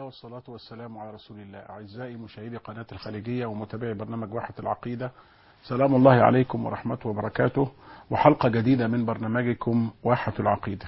والصلاة والسلام على رسول الله أعزائي مشاهدي قناة الخليجية ومتابعي برنامج واحة العقيدة سلام الله عليكم ورحمته وبركاته وحلقة جديدة من برنامجكم واحة العقيدة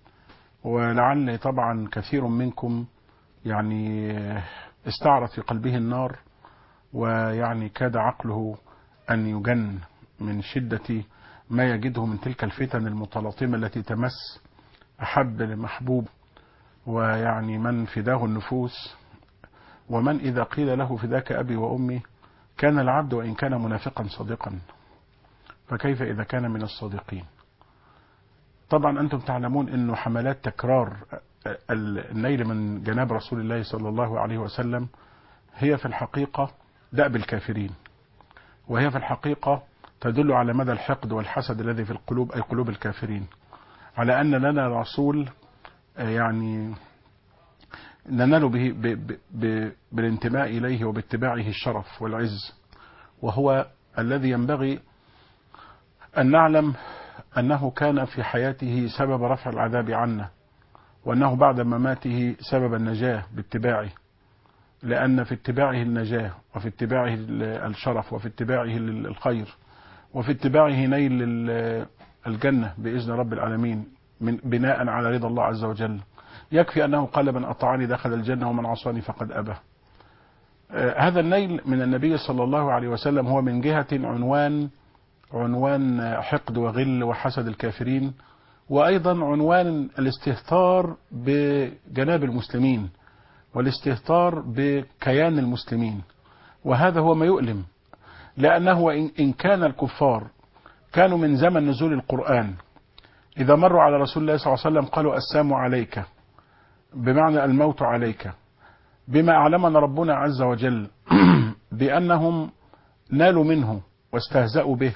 ولعل طبعا كثير منكم يعني استعرت في قلبه النار ويعني كاد عقله أن يجن من شدة ما يجده من تلك الفتن المتلاطمة التي تمس أحب لمحبوب ويعني من فداه النفوس ومن إذا قيل له فداك أبي وأمي كان العبد وإن كان منافقا صادقا فكيف إذا كان من الصادقين طبعا أنتم تعلمون أنه حملات تكرار النيل من جناب رسول الله صلى الله عليه وسلم هي في الحقيقة دأب الكافرين وهي في الحقيقة تدل على مدى الحقد والحسد الذي في القلوب أي قلوب الكافرين على أن لنا رسول يعني ننال به ب ب بالانتماء إليه وباتباعه الشرف والعز وهو الذي ينبغي أن نعلم أنه كان في حياته سبب رفع العذاب عنا وأنه بعد مماته سبب النجاة باتباعه لأن في اتباعه النجاة وفي اتباعه الشرف وفي اتباعه الخير وفي اتباعه نيل الجنة بإذن رب العالمين من بناء على رضا الله عز وجل يكفي أنه قال من أطاعني دخل الجنة ومن عصاني فقد أبى آه هذا النيل من النبي صلى الله عليه وسلم هو من جهة عنوان عنوان حقد وغل وحسد الكافرين وأيضا عنوان الاستهتار بجناب المسلمين والاستهتار بكيان المسلمين وهذا هو ما يؤلم لأنه إن كان الكفار كانوا من زمن نزول القرآن إذا مروا على رسول الله صلى الله عليه وسلم قالوا السام عليك بمعنى الموت عليك بما أعلمنا ربنا عز وجل بأنهم نالوا منه واستهزأوا به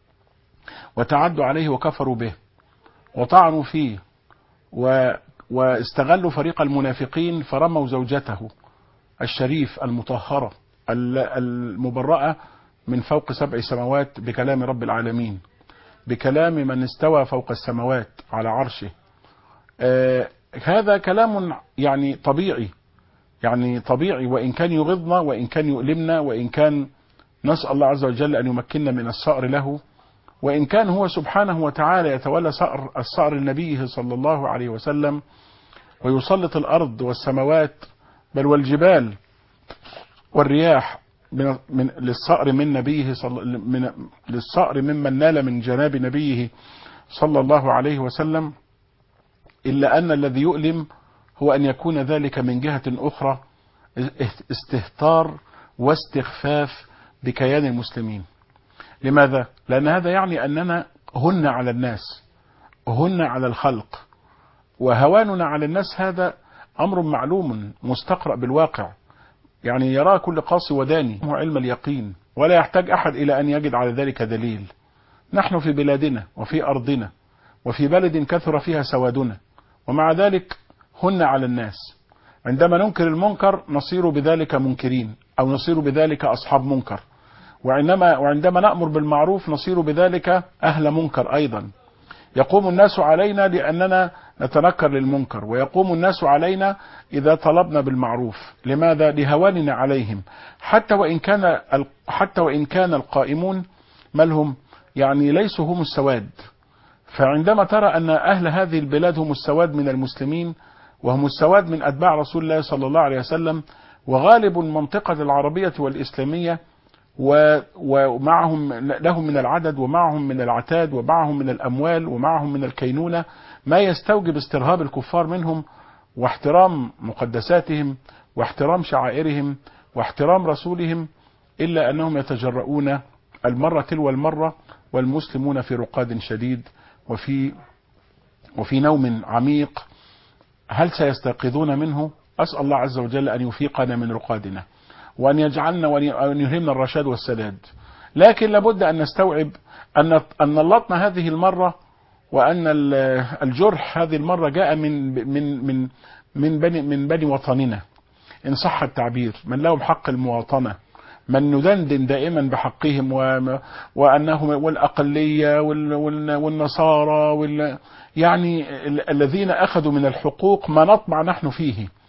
وتعدوا عليه وكفروا به وطعنوا فيه و واستغلوا فريق المنافقين فرموا زوجته الشريف المطهرة المبرأة من فوق سبع سماوات بكلام رب العالمين بكلام من استوى فوق السماوات على عرشه آه هذا كلام يعني طبيعي يعني طبيعي وإن كان يغضنا وإن كان يؤلمنا وإن كان نسأل الله عز وجل أن يمكننا من الصقر له وإن كان هو سبحانه وتعالى يتولى صقر الصقر لنبيه صلى الله عليه وسلم ويسلط الأرض والسماوات بل والجبال والرياح من من للصقر من نبيه صل من للصقر ممن نال من جناب نبيه صلى الله عليه وسلم إلا أن الذي يؤلم هو أن يكون ذلك من جهة أخرى استهتار واستخفاف بكيان المسلمين لماذا؟ لأن هذا يعني أننا هن على الناس هن على الخلق وهواننا على الناس هذا أمر معلوم مستقرأ بالواقع يعني يراه كل قاصي وداني هو علم اليقين ولا يحتاج أحد إلى أن يجد على ذلك دليل نحن في بلادنا وفي أرضنا وفي بلد كثر فيها سوادنا ومع ذلك هن على الناس عندما ننكر المنكر نصير بذلك منكرين أو نصير بذلك أصحاب منكر وعندما, وعندما نأمر بالمعروف نصير بذلك أهل منكر أيضا يقوم الناس علينا لأننا نتنكر للمنكر ويقوم الناس علينا إذا طلبنا بالمعروف لماذا لهواننا عليهم حتى وإن كان حتى وإن كان القائمون مالهم يعني ليسوا هم السواد فعندما ترى أن أهل هذه البلاد هم السواد من المسلمين وهم السواد من أتباع رسول الله صلى الله عليه وسلم وغالب المنطقة العربية والإسلامية ومعهم لهم من العدد ومعهم من العتاد ومعهم من الأموال ومعهم من الكينونة ما يستوجب استرهاب الكفار منهم واحترام مقدساتهم واحترام شعائرهم واحترام رسولهم إلا أنهم يتجرؤون المرة تلو المرة والمسلمون في رقاد شديد وفي وفي نوم عميق هل سيستيقظون منه أسأل الله عز وجل أن يفيقنا من رقادنا وأن يجعلنا وأن يلهمنا الرشاد والسداد لكن لابد أن نستوعب أن أن اللطم هذه المرة وأن الجرح هذه المرة جاء من من من من بني من بني وطننا إن صح التعبير من لهم حق المواطنة من ندندن دائما بحقهم وأنهم والأقلية والنصارى وال يعني الذين أخذوا من الحقوق ما نطمع نحن فيه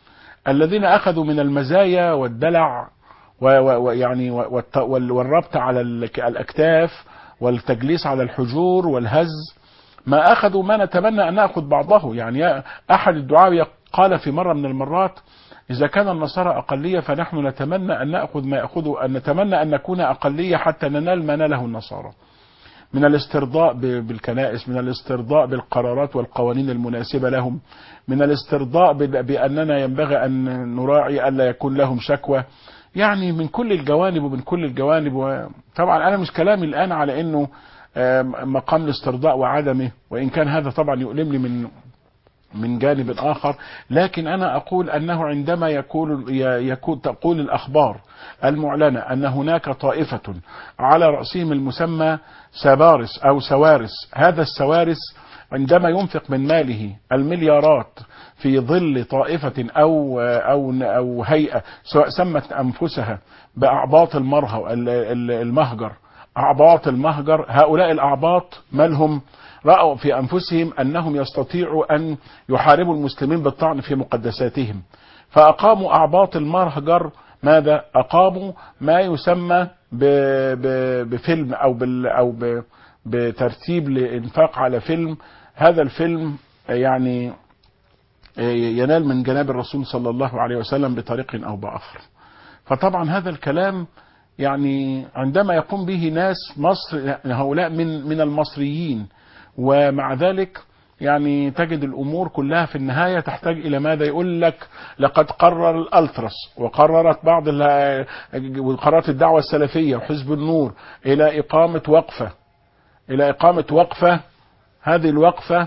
الذين اخذوا من المزايا والدلع ويعني والربط على الاكتاف والتجليس على الحجور والهز ما اخذوا ما نتمنى ان ناخذ بعضه يعني احد الدعاة قال في مرة من المرات إذا كان النصارى أقلية فنحن نتمنى أن نأخذ ما يأخذه أن نتمنى أن نكون أقلية حتى ننال ما ناله النصارى من الاسترضاء بالكنائس من الاسترضاء بالقرارات والقوانين المناسبة لهم من الاسترضاء بأننا ينبغي أن نراعي ألا يكون لهم شكوى يعني من كل الجوانب ومن كل الجوانب طبعا أنا مش كلامي الآن على أنه مقام الاسترضاء وعدمه وإن كان هذا طبعا يؤلمني من من جانب آخر لكن أنا أقول أنه عندما يقول, يكون تقول الأخبار المعلنة أن هناك طائفة على رأسهم المسمى سبارس أو سوارس هذا السوارس عندما ينفق من ماله المليارات في ظل طائفة أو, أو, أو هيئة سواء سمت أنفسها بأعباط المرهى المهجر أعباط المهجر هؤلاء الأعباط مالهم رأوا في أنفسهم أنهم يستطيعوا أن يحاربوا المسلمين بالطعن في مقدساتهم فأقاموا أعباط المهجر ماذا أقاموا ما يسمى بفيلم أو, بال أو بترتيب لإنفاق على فيلم هذا الفيلم يعني ينال من جناب الرسول صلى الله عليه وسلم بطريق أو بآخر فطبعا هذا الكلام يعني عندما يقوم به ناس مصر هؤلاء من من المصريين ومع ذلك يعني تجد الامور كلها في النهايه تحتاج الى ماذا يقول لك لقد قرر الالتراس وقررت بعض وقررت الدعوه السلفيه وحزب النور الى اقامه وقفه الى اقامه وقفه هذه الوقفه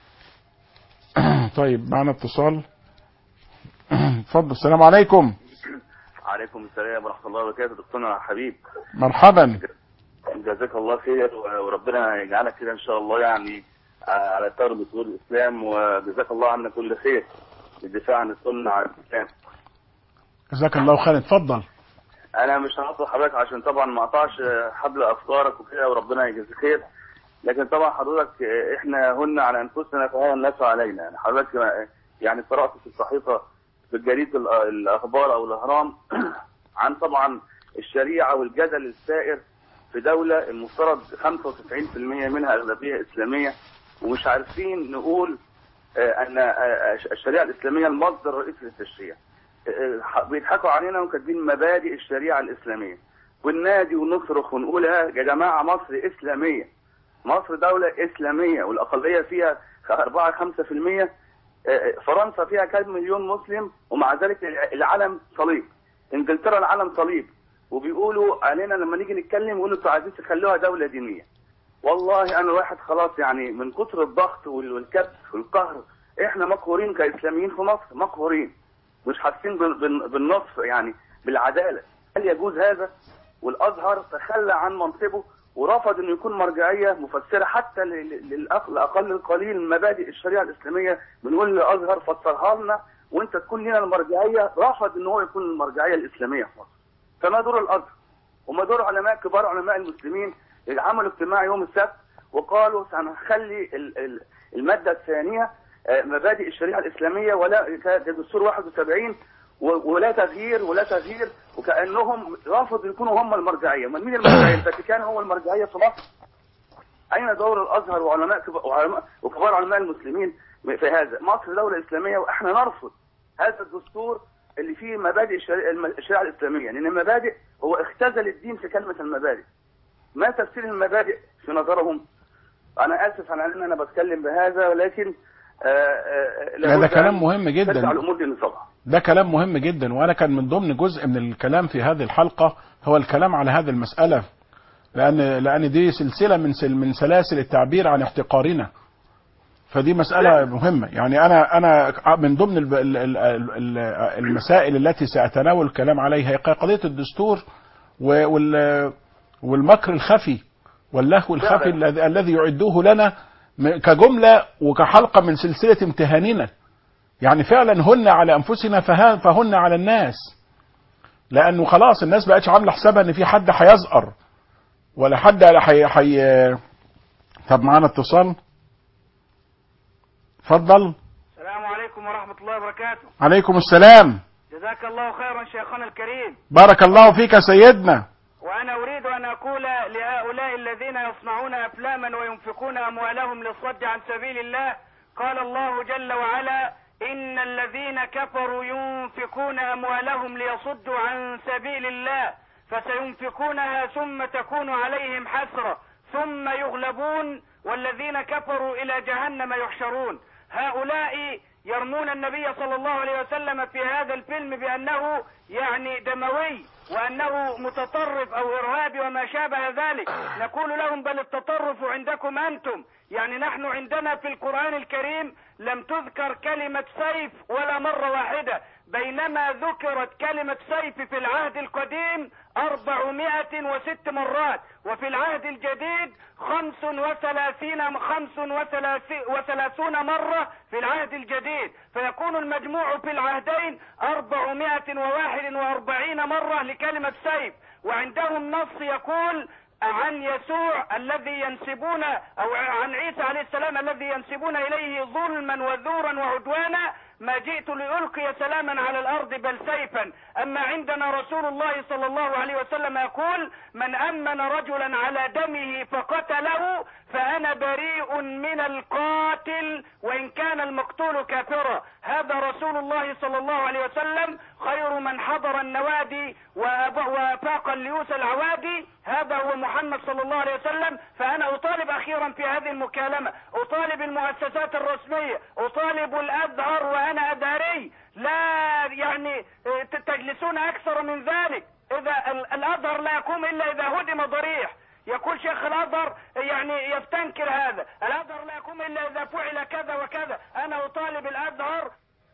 طيب معنا اتصال اتفضل السلام عليكم عليكم السلام ورحمه الله وبركاته دكتورنا حبيب مرحبا جزاك الله خير وربنا يجعلك كده ان شاء الله يعني على ثغر بطول الاسلام وجزاك الله عنا كل خير للدفاع عن السنه عن الاسلام. جزاك الله خير اتفضل. انا مش هنطلب حضرتك عشان طبعا ما اقطعش حبل افكارك وكده وربنا يجزيك خير لكن طبعا حضرتك احنا هن على انفسنا فهو الناس علينا يعني حضرتك يعني قرات في الصحيفه في جريده الاخبار او الاهرام عن طبعا الشريعه والجدل السائر في دولة المفترض 95% منها أغلبية إسلامية ومش عارفين نقول أن الشريعة الإسلامية المصدر الرئيسي للتشريع بيضحكوا علينا وكاتبين مبادئ الشريعة الإسلامية والنادي ونصرخ ونقول يا جماعة مصر إسلامية مصر دولة إسلامية والأقلية فيها 4 5% فرنسا فيها كام مليون مسلم ومع ذلك العلم صليب انجلترا العلم صليب وبيقولوا علينا لما نيجي نتكلم يقولوا انتوا عايزين تخلوها دوله دينيه. والله انا واحد خلاص يعني من كتر الضغط والكبت والقهر احنا مقهورين كاسلاميين في مصر مقهورين مش حاسين بالنصف يعني بالعداله. هل يجوز هذا؟ والازهر تخلى عن منصبه ورفض انه يكون مرجعيه مفسره حتى لاقل القليل من مبادئ الشريعه الاسلاميه بنقول للازهر فسرها لنا وانت تكون لنا المرجعيه رفض ان هو يكون المرجعيه الاسلاميه في مصر. فما دور الازهر وما دور علماء كبار علماء المسلمين اللي عملوا اجتماع يوم السبت وقالوا سنخلي الماده الثانيه مبادئ الشريعه الاسلاميه ولا كدستور 71 ولا تغيير ولا تغيير وكانهم رفضوا يكونوا هم المرجعيه، من مين المرجعيه؟ الفاتيكان هو المرجعيه في مصر. اين دور الازهر وعلماء وعلماء وكبار علماء المسلمين في هذا؟ مصر دوله اسلاميه واحنا نرفض هذا الدستور اللي فيه مبادئ الشريعه الاسلاميه لان يعني المبادئ هو اختزل الدين في كلمه المبادئ ما تفسير المبادئ في نظرهم انا اسف على ان انا بتكلم بهذا ولكن لا ده كلام مهم جدا الامور دي نصابها ده كلام مهم جدا وانا كان من ضمن جزء من الكلام في هذه الحلقه هو الكلام على هذه المساله لان لان دي سلسله من سل من سلاسل التعبير عن احتقارنا فدي مسألة مهمة يعني أنا أنا من ضمن المسائل التي سأتناول الكلام عليها هي قضية الدستور والمكر الخفي واللهو الخفي الذي يعدوه لنا كجملة وكحلقة من سلسلة امتهاننا يعني فعلا هن على أنفسنا فهن على الناس لأنه خلاص الناس بقتش عاملة حسابها إن في حد هيزقر ولا حد حي... حي... طب معانا اتصال اتفضل السلام عليكم ورحمة الله وبركاته عليكم السلام جزاك الله خيرا شيخنا الكريم بارك الله فيك يا سيدنا وأنا أريد أن أقول لهؤلاء الذين يصنعون أفلاما وينفقون أموالهم للصد عن سبيل الله قال الله جل وعلا إن الذين كفروا ينفقون أموالهم ليصدوا عن سبيل الله فسينفقونها ثم تكون عليهم حسرة ثم يغلبون والذين كفروا إلى جهنم يحشرون هؤلاء يرمون النبي صلى الله عليه وسلم في هذا الفيلم بأنه يعني دموي وأنه متطرف أو إرهابي وما شابه ذلك نقول لهم بل التطرف عندكم أنتم يعني نحن عندنا في القرآن الكريم لم تذكر كلمة سيف ولا مرة واحدة بينما ذكرت كلمة سيف في العهد القديم أربعمائة وست مرات وفي العهد الجديد خمس وثلاثين خمس وثلاثي- وثلاثون مرة في العهد الجديد فيكون المجموع في العهدين أربعمائة وواحد وأربعين مرة لكلمة سيف وعندهم نص يقول عن يسوع الذي ينسبون او عن عيسى عليه السلام الذي ينسبون اليه ظلما وزورا وعدوانا ما جئت لالقي سلاما على الارض بل سيفا اما عندنا رسول الله صلى الله عليه وسلم يقول من امن رجلا على دمه فقتله فانا بريء من القاتل وان كان المقتول كافرا هذا رسول الله صلى الله عليه وسلم خير من حضر النوادي وأب- وفاق الليوس العوادي هذا هو محمد صلى الله عليه وسلم فأنا أطالب أخيرا في هذه المكالمة أطالب المؤسسات الرسمية أطالب الأزهر وأنا أزهري لا يعني اه، ت- تجلسون أكثر من ذلك إذا ال- الأزهر لا يقوم إلا إذا هدم ضريح يقول شيخ الازهر يعني يستنكر هذا الازهر لا يقوم الا اذا فعل كذا وكذا انا اطالب الازهر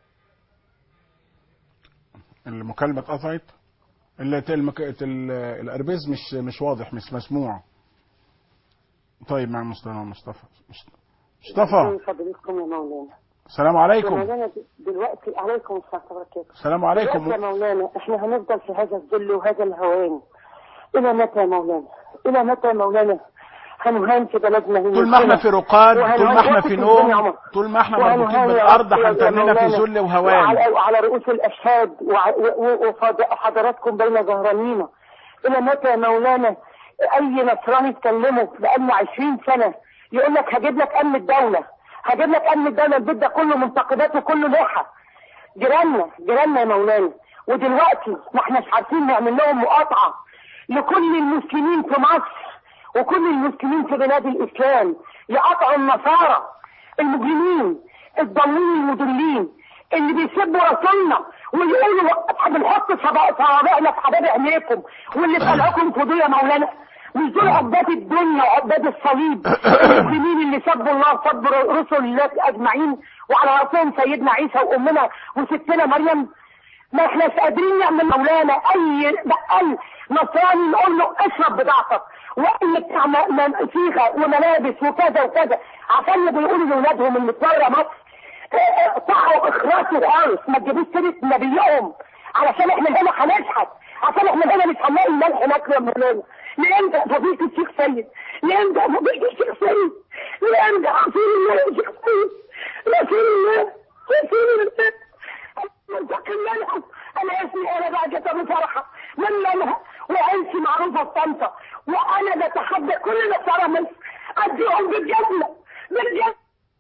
المكالمة اتقطعت ال- المك... ال- الاربيز مش مش واضح مش مسموع طيب مع مصطفى مصطفى مصطفى فضلكم يا مولانا السلام يا عليكم مولانا دلوقتي عليكم السلام وبركاته السلام دلوقتي يا عليكم مولانا احنا هنفضل في هذا الذل وهذا الهوان الى متى يا مولانا الى متى يا مولانا هنهان في بلدنا طول ما احنا في رقاد طول ما احنا في الدنيا نوم عمر. طول ما احنا وهنهان مربوطين يا بالارض رب يا هنتننا في مولانا. ذل وهوان وعلى, وعلى رؤوس الاشهاد وع- و- و- وفض- وحضراتكم بين ظهرانينا الى متى يا مولانا اي نصراني تكلمه بقالنا 20 سنه يقول لك هجيب لك امن الدوله هجيب لك امن الدوله البيت ده كله منتقدات وكله لوحه جيراننا جيراننا يا مولانا ودلوقتي ما احناش عارفين نعمل لهم مقاطعه لكل المسلمين في مصر وكل المسلمين في بلاد الاسلام يقطعوا النصارى المجرمين الضالين المدلين اللي بيسبوا رسولنا ويقولوا بنحط صبا- صوابعنا في حباب عينيكم واللي طلعوكم فضول يا مولانا مش دول عباد الدنيا وعباد الصليب المسلمين اللي سبوا الله سبوا رسل الله اجمعين وعلى راسهم سيدنا عيسى وامنا وستنا مريم ما احناش قادرين نعمل مولانا اي بقال نصراني نقول له اشرب بضاعتك واي بتاع م- م- صيغه وملابس وكذا وكذا عشان اللي بيقولوا لاولادهم اللي بره مصر اه، اه، صحوا اخراسوا خالص ما تجيبوش سيره نبيهم علشان احنا هنا هنشحت عشان احنا هنا مش هنلاقي الملح ناكله يا مولانا لامتى فضيله الشيخ سيد لامتى فضيله الشيخ سيد لامتى رسول الله يا شيخ سيد رسول الله رسول الله منتقم منها انا اسمي انا بقى ابو فرحه من منها وعيلتي معروفه في طنطا وانا بتحدى كل نصارى مصر اديهم بالجنه بالجنه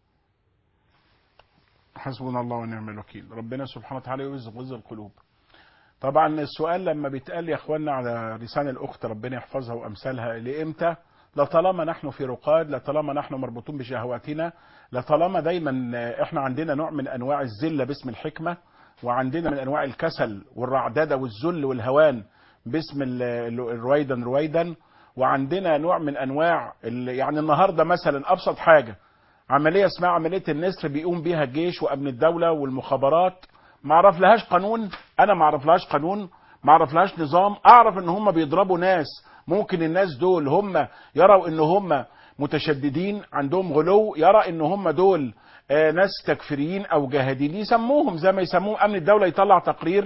حسبنا الله ونعم الوكيل ربنا سبحانه وتعالى يرزق رزق القلوب طبعا السؤال لما بيتقال يا اخوانا على لسان الاخت ربنا يحفظها وامثالها لامتى لطالما نحن في رقاد لطالما نحن مربوطون بشهواتنا لطالما دايما احنا عندنا نوع من انواع الذله باسم الحكمه وعندنا من انواع الكسل والرعدده والذل والهوان باسم ال- ال- الرويدا رويدا وعندنا نوع من انواع ال- يعني النهارده مثلا ابسط حاجه عمليه اسمها عمليه النسر بيقوم بيها الجيش وامن الدوله والمخابرات ما اعرف لهاش قانون انا ما اعرف لهاش قانون ما اعرف لهاش نظام اعرف ان هم بيضربوا ناس ممكن الناس دول هم يروا ان هم متشددين عندهم غلو يرى ان هم دول آه، ناس تكفيريين او جاهدين يسموهم زي ما يسموهم امن الدوله يطلع تقرير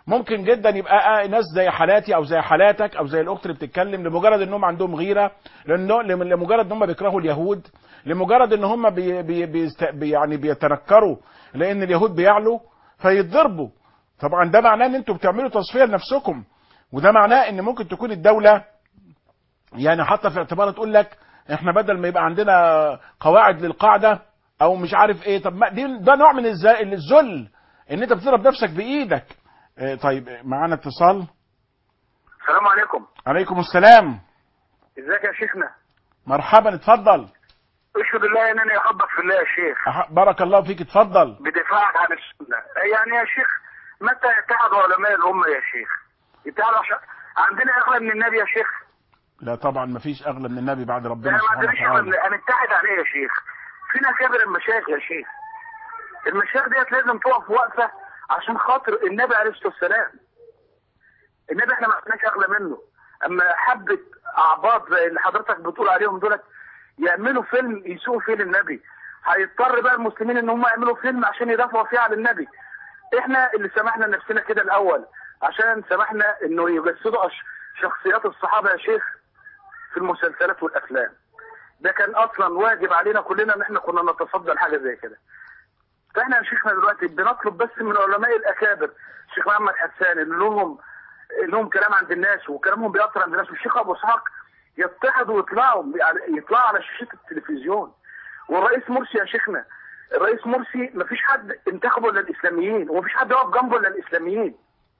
ممكن جدا يبقى آه ناس زي حالاتي او زي حالاتك او زي الاخت اللي بتتكلم لمجرد انهم عندهم غيره لانه لمجرد ان هم بيكرهوا اليهود لمجرد ان هم بي بي بيست بي يعني بيتنكروا لان اليهود بيعلوا فيتضربوا طبعا ده معناه ان انتوا بتعملوا تصفيه لنفسكم وده معناه ان ممكن تكون الدوله يعني حتى في اعتبار تقول لك احنا بدل ما يبقى عندنا قواعد للقاعده او مش عارف ايه طب ما دي ده نوع من الز- الذل ان انت بتضرب نفسك بايدك اه طيب معانا اتصال السلام عليكم عليكم السلام ازيك يا شيخنا مرحبا اتفضل اشهد الله انني احبك في الله يا شيخ أح- بارك الله فيك اتفضل بدفاعك عن السنه يعني يا شيخ متى يتحد علماء الامه يا شيخ يتحدوا عشان عندنا اغلى من النبي يا شيخ لا طبعا ما فيش اغلى من النبي بعد لا ربنا ما سبحانه عندناش اغلى من وتعالى هنتحد عليه يا شيخ فينا كبر المشايخ يا شيخ المشايخ ديت لازم تقف وقفه عشان خاطر النبي عليه الصلاه والسلام النبي احنا ما عندناش اغلى منه اما حبه اعباط زي اللي حضرتك بتقول عليهم دولت يعملوا فيلم يسوقوا فيه للنبي هيضطر بقى المسلمين ان هم يعملوا فيلم عشان يدافعوا فيه عن النبي احنا اللي سمحنا لنفسنا كده الاول عشان سمحنا انه يجسدوا أش- شخصيات الصحابه يا شيخ في المسلسلات والافلام ده كان اصلا واجب علينا كلنا ان احنا كنا نتصدى لحاجه زي كده فاحنا يا شيخنا دلوقتي بنطلب بس من علماء الاكابر الشيخ محمد حسان اللي لهم لهم كلام عند الناس وكلامهم بيأثر عند الناس والشيخ ابو اسحاق يتحدوا ويطلعوا يطلعوا على شاشة التلفزيون والرئيس مرسي يا شيخنا الرئيس مرسي مفيش حد انتخبه الا الاسلاميين ومفيش حد يقف جنبه الا الاسلاميين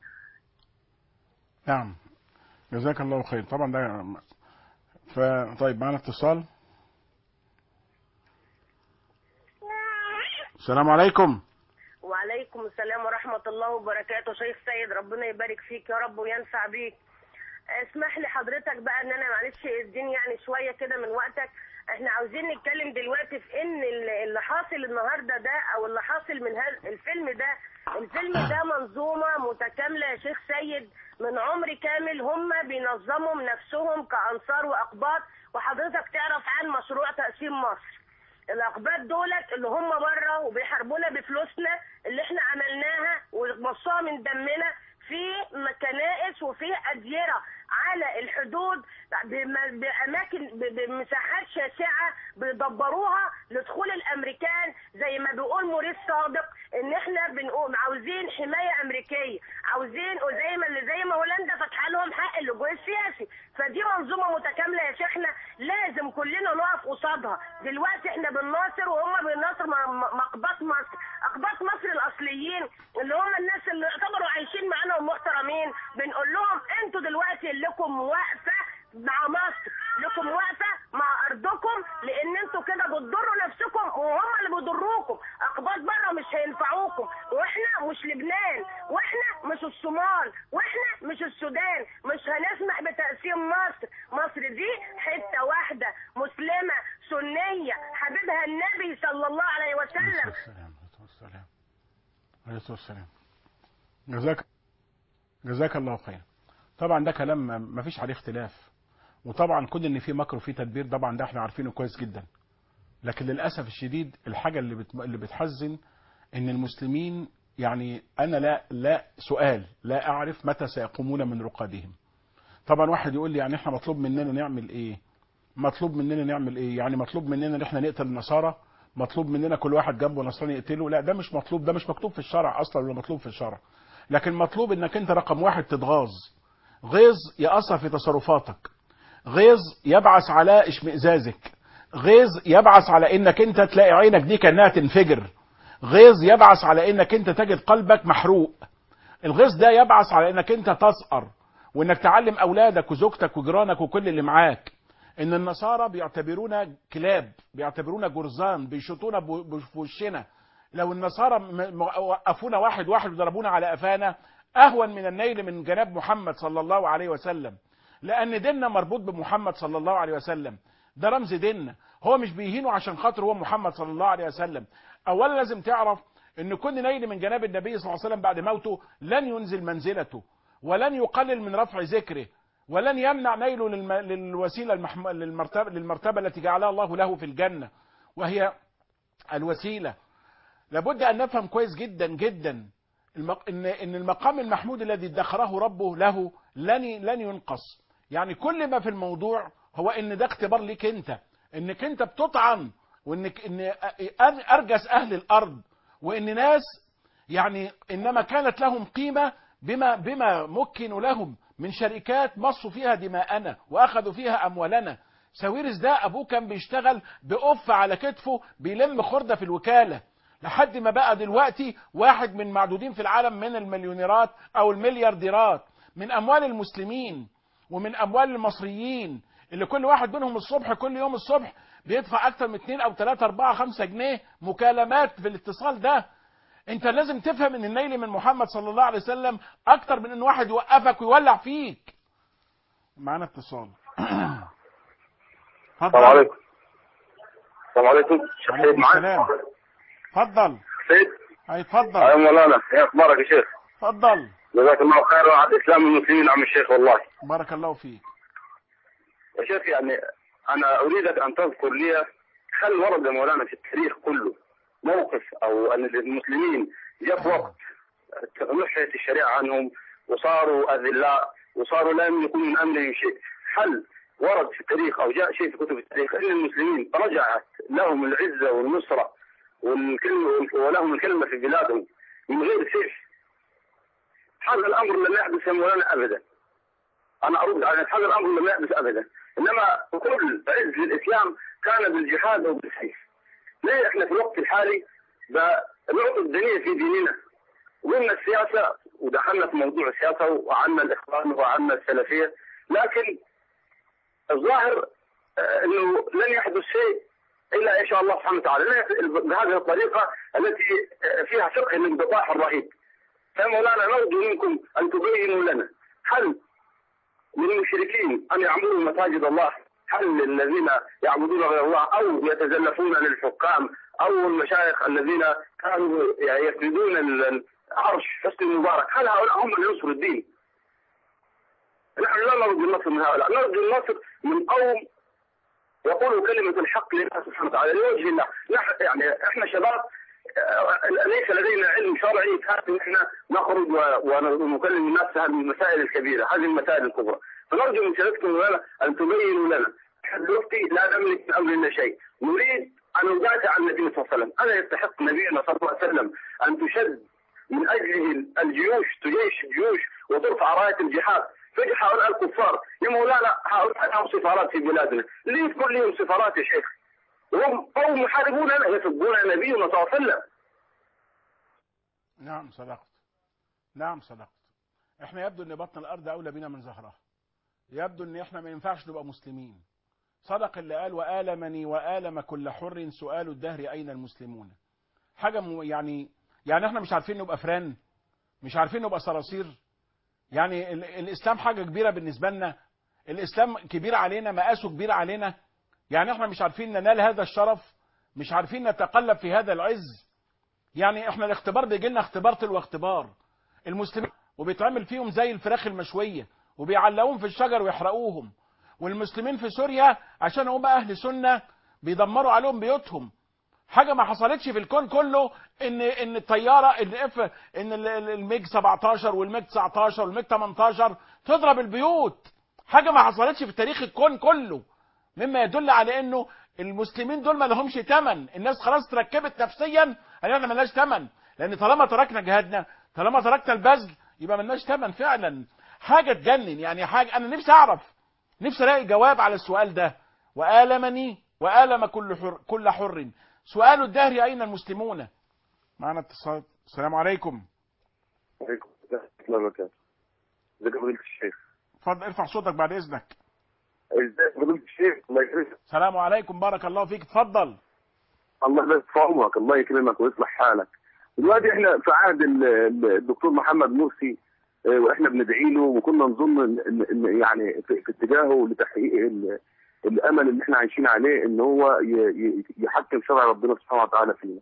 نعم جزاك الله خير طبعا ده ف طيب معانا اتصال السلام عليكم وعليكم السلام ورحمة الله وبركاته شيخ سيد ربنا يبارك فيك يا رب وينفع بيك اسمح لي حضرتك بقى ان انا معلش اديني يعني شوية كده من وقتك احنا عاوزين نتكلم دلوقتي في ان ال- اللي حاصل النهاردة ده او اللي حاصل من هذا الفيلم ده الفيلم ده منظومة متكاملة يا شيخ سيد من عمر كامل هم بينظموا نفسهم كأنصار وأقباط وحضرتك تعرف عن مشروع تقسيم مصر الاقباط دولت اللي هم بره وبيحاربونا بفلوسنا اللي احنا عملناها ومصوها من دمنا في كنائس وفي اديره على الحدود بم- باماكن ب- بمساحات شاسعه بيدبروها لدخول الامريكان زي ما بيقول موريس صادق ان احنا بنقوم عاوزين حمايه امريكيه عاوزين وزي ما اللي زي ما هولندا فاتحه لهم حق اللجوء السياسي فدي منظومه متكامله يا شيخنا لازم كلنا نقف قصادها دلوقتي احنا بنناصر وهم بيناصروا م- م- مقبات مصر اقباط مصر الاصليين اللي هم الناس اللي يعتبروا عايشين معانا ومحترمين بنقول لهم انتوا دلوقتي لكم واقفه مع مصر لكم واقفه مع ارضكم لان انتوا كده بتضروا نفسكم وهم اللي بيضروكم اقباط بره مش هينفعوكم واحنا مش لبنان واحنا مش الصومال واحنا مش السودان مش هنسمح بتقسيم مصر مصر دي حته واحده مسلمه سنيه حبيبها النبي صلى الله عليه عليه وسلم السلام عليه السلام عليه السلام جزاك جزاك الله خير طبعا ده كلام ما- ما فيش عليه اختلاف وطبعا كون ان في مكر وفي تدبير طبعا ده احنا عارفينه كويس جدا لكن للاسف الشديد الحاجه اللي بت... اللي بتحزن ان المسلمين يعني انا لا لا سؤال لا اعرف متى سيقومون من رقادهم طبعا واحد يقول لي يعني احنا مطلوب مننا نعمل ايه مطلوب مننا نعمل ايه يعني مطلوب مننا ان احنا نقتل النصارى مطلوب مننا كل واحد جنبه نصراني يقتله لا ده مش مطلوب ده مش مكتوب في الشرع اصلا ولا مطلوب في الشرع لكن مطلوب انك انت رقم واحد تتغاظ غيظ يأثر في تصرفاتك غيظ يبعث على اشمئزازك غيظ يبعث على انك انت تلاقي عينك دي كانها تنفجر غيظ يبعث على انك انت تجد قلبك محروق الغيظ ده يبعث على انك انت تسقر وانك تعلم اولادك وزوجتك وجيرانك وكل اللي معاك ان النصارى بيعتبرونا كلاب بيعتبرونا جرذان بيشوطونا بو- بو- في وشنا لو النصارى م- م- وقفونا واحد واحد وضربونا على قفانا اهون من النيل من جناب محمد صلى الله عليه وسلم لان ديننا مربوط بمحمد صلى الله عليه وسلم ده رمز ديننا هو مش بيهينه عشان خاطر هو محمد صلى الله عليه وسلم اولا لازم تعرف ان كل نيل من جناب النبي صلى الله عليه وسلم بعد موته لن ينزل منزلته ولن يقلل من رفع ذكره ولن يمنع نيله للم... للوسيله المحم... للمرتبه للمرتبه التي جعلها الله له في الجنه وهي الوسيله لابد ان نفهم كويس جدا جدا المق... ان ان المقام المحمود الذي ادخره ربه له لن لن ينقص يعني كل ما في الموضوع هو ان ده اختبار ليك انت انك انت بتطعن وانك ان أر- ارجس اهل الارض وان ناس يعني انما كانت لهم قيمه بما بما مكنوا لهم من شركات مصوا فيها دماءنا واخذوا فيها اموالنا ساويرس ده ابوه كان بيشتغل بقف على كتفه بيلم خرده في الوكاله لحد ما بقى دلوقتي واحد من معدودين في العالم من المليونيرات او المليارديرات من اموال المسلمين ومن اموال المصريين اللي كل واحد منهم الصبح كل يوم الصبح بيدفع اكتر من 2 او 3 4 5 جنيه مكالمات في الاتصال ده انت لازم تفهم ان النيل من محمد صلى الله عليه وسلم اكتر من ان واحد يوقفك ويولع فيك معانا اتصال السلام عليكم السلام عليكم شيخ عليكم سيد معاك السلام. اتفضل سيد اي اتفضل يا مولانا يا اخبارك يا شيخ اتفضل جزاك الله خير وعلى الاسلام والمسلمين عم الشيخ والله بارك الله فيك يا شيخ يعني انا اريدك ان تذكر لي هل ورد يا مولانا في التاريخ كله موقف او ان المسلمين جاء وقت نحيت الشريعه عنهم وصاروا اذلاء وصاروا لا يملكون من امرهم شيء هل ورد في التاريخ او جاء شيء في كتب التاريخ ان المسلمين رجعت لهم العزه والنصره والكلمه ولهم الكلمه في بلادهم من غير سيف هذا الامر لم يحدث يا مولانا ابدا انا ارد على هذا الامر لم يحدث ابدا انما كل عز للاسلام كان بالجهاد وبالسيف ليه احنا في الوقت الحالي بنعطي الدنيا في ديننا وقلنا السياسه ودخلنا في موضوع السياسه وعنا الاخوان وعنا السلفيه لكن الظاهر آه، انه لن يحدث شيء الا ان شاء الله سبحانه وتعالى لن يحدث بهذه الطريقه التي آه، فيها فقه الانبطاح الرهيب فيا مولانا نرجو منكم ان تبينوا لنا هل للمشركين ان يعمروا مساجد الله هل الذين يعبدون غير الله او يتزلفون للحكام او المشايخ الذين كانوا يعني يسندون العرش حسن مبارك هل هؤلاء هم اللي ينصروا الدين؟ نحن لا نرجو النصر من هؤلاء نرجو النصر من قوم يقولوا كلمة الحق لله سبحانه وتعالى لوجه الله نحن يعني احنا شباب آه، ليس لدينا علم شرعي كافي ان احنا نخرج و- ونكلم الناس في هذه المسائل الكبيره، هذه المسائل الكبرى، فنرجو من سيادتكم لنا ان تبينوا لنا لحد دلوقتي لا نملك من امرنا شيء، نريد ان ندافع عن النبي صلى الله عليه وسلم، الا يستحق نبينا صلى الله عليه وسلم ان تشد من اجله الجيوش تجيش الجيوش وترفع رايه الجهاد تجي هؤلاء الكفار يا مولانا هؤلاء لهم سفارات في بلادنا، ليه تكون لهم سفارات يا شيخ؟ وهم قوم يحاربون يسبون نبينا صلى الله عليه وسلم نعم صدقت نعم صدقت احنا يبدو ان بطن الارض اولى بنا من ظهرها يبدو ان احنا ما ينفعش نبقى مسلمين صدق اللي قال والمني والم كل حر سؤال الدهر اين المسلمون حاجه م... يعني يعني احنا مش عارفين نبقى فران مش عارفين نبقى صراصير يعني ال... الاسلام حاجه كبيره بالنسبه لنا الاسلام كبير علينا مقاسه كبير علينا يعني احنا مش عارفين ننال هذا الشرف مش عارفين نتقلب في هذا العز يعني احنا الاختبار بيجي لنا اختبار تلو اختبار المسلمين وبيتعمل فيهم زي الفراخ المشويه وبيعلقوهم في الشجر ويحرقوهم والمسلمين في سوريا عشان هم اهل سنه بيدمروا عليهم بيوتهم حاجه ما حصلتش في الكون كله ان ان الطياره اللي اف ان ال- ال- الميج 17 والميج 19 والميج 18 تضرب البيوت حاجه ما حصلتش في تاريخ الكون كله مما يدل على انه المسلمين دول ما لهمش ثمن الناس خلاص تركبت نفسيا ان احنا ملناش ثمن لان طالما تركنا جهادنا طالما تركنا البذل يبقى ملناش ثمن فعلا حاجه تجنن يعني حاجه انا نفسي اعرف نفسي الاقي جواب على السؤال ده والمني والم كل حر كل حر سؤال الدهر اين المسلمون معنا اتصال السلام عليكم عليكم السلام ورحمة الله وبركاته. ازيك يا فضيلة الشيخ؟ اتفضل ارفع صوتك بعد اذنك ازيك يا فضيلة الشيخ؟ الله يكرمك. السلام عليكم بارك الله فيك اتفضل الله يبارك في عمرك، الله يكرمك ويصلح حالك. دلوقتي احنا في عهد ال- ال- الدكتور محمد مرسي اه، واحنا بندعي له وكنا نظن ان إن- إن يعني في في اتجاهه لتحقيق ال- الامل اللي احنا عايشين عليه ان هو ي- ي- يحكم شرع ربنا سبحانه وتعالى فينا.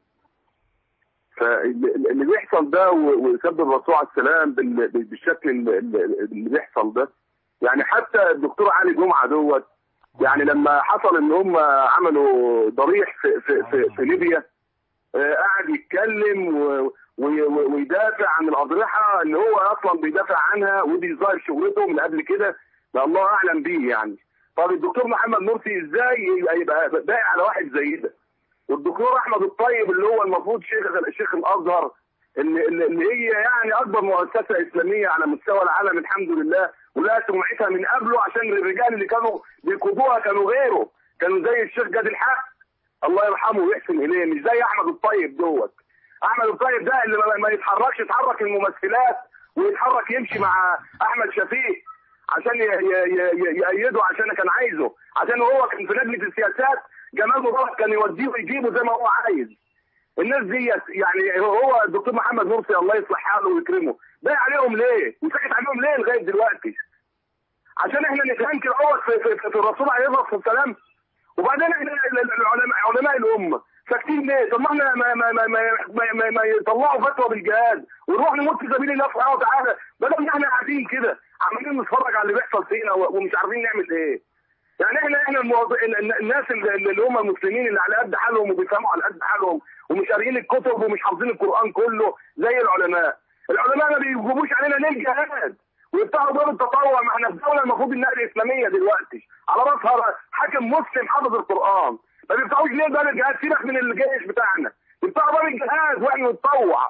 فاللي بيحصل ده و- ويسبب الرسول عليه السلام بال- بالشكل اللي- اللي بيحصل ده يعني حتى الدكتور علي جمعه دوت يعني لما حصل ان هم عملوا ضريح في في في, في ليبيا آه، قعد يتكلم و- وي- وي- ويدافع عن الاضرحه اللي هو اصلا بيدافع عنها ودي ظاهر شغلته من قبل كده ده الله اعلم بيه يعني طب الدكتور محمد مرسي ازاي يبقى- يبقى باقي على واحد زي ده والدكتور احمد الطيب اللي هو المفروض شيخ الشيخ الازهر اللي, اللي اللي هي يعني اكبر مؤسسه اسلاميه على مستوى العالم الحمد لله ولها سمعتها من قبله عشان الرجال اللي كانوا بيقودوها كانوا غيره كانوا زي الشيخ جاد الحق الله يرحمه ويحسن اليه مش زي احمد الطيب دوت احمد الطيب ده اللي ما- ما يتحركش يتحرك الممثلات ويتحرك يمشي مع احمد شفيق عشان ي- ي- ي- يأيده عشان كان عايزه عشان هو كان في لجنه السياسات جمال مبارك كان يوديه ويجيبه زي ما هو عايز الناس دي يعني هو الدكتور محمد مرسي الله يصلح حاله ويكرمه باقي عليهم ليه؟ وسكت عليهم ليه لغايه دلوقتي؟ عشان احنا نتهنكر اول في, في, في, في الرسول عليه الصلاه والسلام وبعدين احنا ال- ال- العلماء علماء الامه ساكتين ليه؟ طب ما احنا ما ما ما ما, ما, ما, ما يطلعوا فتوى بالجهاد ونروح نموت في سبيل الله سبحانه وتعالى بدل ما احنا قاعدين كده عمالين نتفرج على اللي بيحصل فينا و- ومش عارفين نعمل ايه. يعني احنا احنا الموضوع ال- ال- الناس اللي اللي هم المسلمين اللي على قد حالهم وبيفهموا على قد حالهم ومش قاريين الكتب ومش حافظين القران كله زي العلماء. العلماء ما بيجيبوش علينا ليه الجهاد؟ ويفتحوا باب التطوع ما احنا في دوله المفروض انها الاسلاميه دلوقتي على راسها حاكم مسلم حافظ القران ما بيفتحوش ليه باب الجهاد سيبك من الجيش بتاعنا يفتحوا باب الجهاد واحنا نتطوع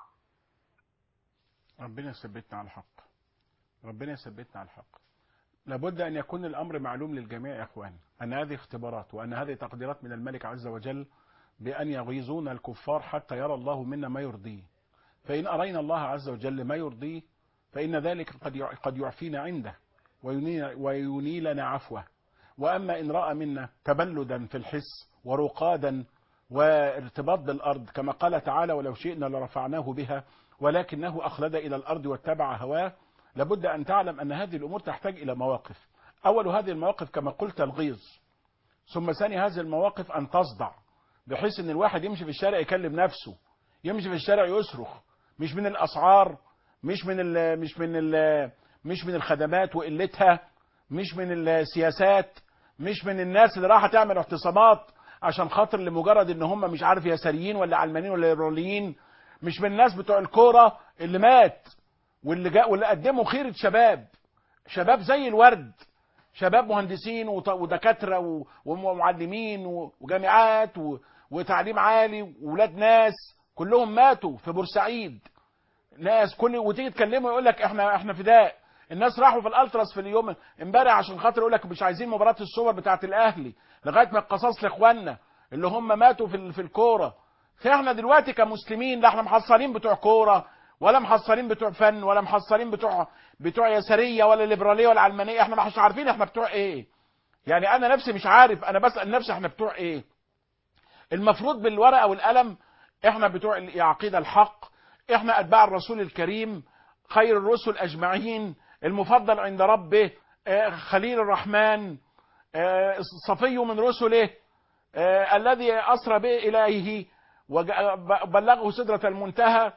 ربنا يثبتنا على الحق ربنا يثبتنا على الحق لابد أن يكون الأمر معلوم للجميع يا إخوان أن هذه اختبارات وأن هذه تقديرات من الملك عز وجل بأن يغيظون الكفار حتى يرى الله منا ما يرضيه فإن أرينا الله عز وجل ما يرضيه فإن ذلك قد يع- قد يعفينا عنده وينيل- وينيلنا عفوه وأما إن رأى منا تبلدا في الحس ورقادا وارتباط بالأرض كما قال تعالى ولو شئنا لرفعناه بها ولكنه أخلد إلى الأرض واتبع هواه لابد أن تعلم أن هذه الأمور تحتاج إلى مواقف أول هذه المواقف كما قلت الغيظ ثم ثاني هذه المواقف أن تصدع بحيث أن الواحد يمشي في الشارع يكلم نفسه يمشي في الشارع يصرخ مش من الأسعار مش من ال مش من ال مش من الخدمات وقلتها مش من السياسات مش من الناس اللي راح تعمل اعتصامات عشان خاطر لمجرد ان هم مش عارف يساريين ولا علمانيين ولا ليبراليين مش من الناس بتوع الكوره اللي مات واللي جاء واللي قدموا خيرة شباب شباب زي الورد شباب مهندسين وط- ودكاتره و- ومعلمين و- وجامعات و- وتعليم عالي وولاد ناس كلهم ماتوا في بورسعيد ناس كل وتيجي تكلمه يقول لك احنا احنا فداء الناس راحوا في الالتراس في اليوم امبارح عشان خاطر يقول لك مش عايزين مباراه الصور بتاعه الاهلي لغايه ما القصاص لاخواننا اللي هم ماتوا في ال- في الكوره فاحنا دلوقتي كمسلمين لا احنا محصلين بتوع كوره ولا محصلين بتوع فن ولا محصلين بتوع بتوع يساريه ولا ليبراليه ولا علمانيه احنا مش عارفين احنا بتوع ايه يعني انا نفسي مش عارف انا بسال نفسي احنا بتوع ايه المفروض بالورقه والقلم احنا بتوع العقيده الحق احنا اتباع الرسول الكريم خير الرسل اجمعين المفضل عند ربه آه، خليل الرحمن آه، صفي من رسله آه، الذي اسرى به اليه وبلغه سدره المنتهى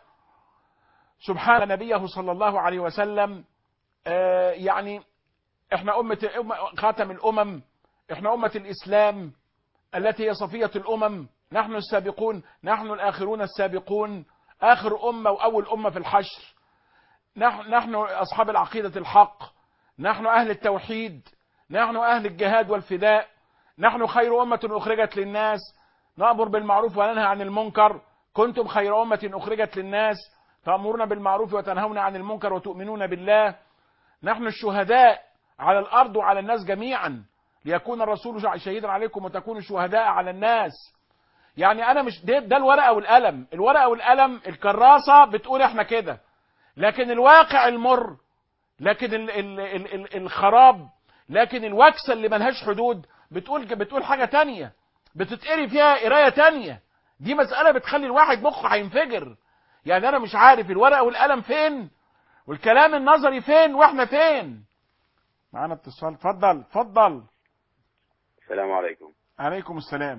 سبحان نبيه صلى الله عليه وسلم آه، يعني احنا أمة أمة- خاتم الأمم احنا أمة الإسلام التي هي صفية الأمم نحن السابقون نحن الآخرون السابقون آخر أمة وأول أمة في الحشر نحن, نحن أصحاب العقيدة الحق نحن أهل التوحيد نحن أهل الجهاد والفداء نحن خير أمة أخرجت للناس نأمر بالمعروف وننهى عن المنكر كنتم خير أمة أخرجت للناس تأمرون بالمعروف وتنهون عن المنكر وتؤمنون بالله نحن الشهداء على الأرض وعلى الناس جميعا ليكون الرسول شهيدا عليكم وتكونوا شهداء على الناس يعني انا مش ده, ده الورقه والقلم الورقه والقلم الكراسه بتقول احنا كده لكن الواقع المر لكن ال ال ال ال الخراب لكن الوكسه اللي ملهاش حدود بتقول بتقول حاجه تانية بتتقري فيها قرايه تانية دي مساله بتخلي الواحد مخه هينفجر يعني انا مش عارف الورقه والقلم فين والكلام النظري فين واحنا فين معانا اتصال اتفضل اتفضل السلام عليكم عليكم السلام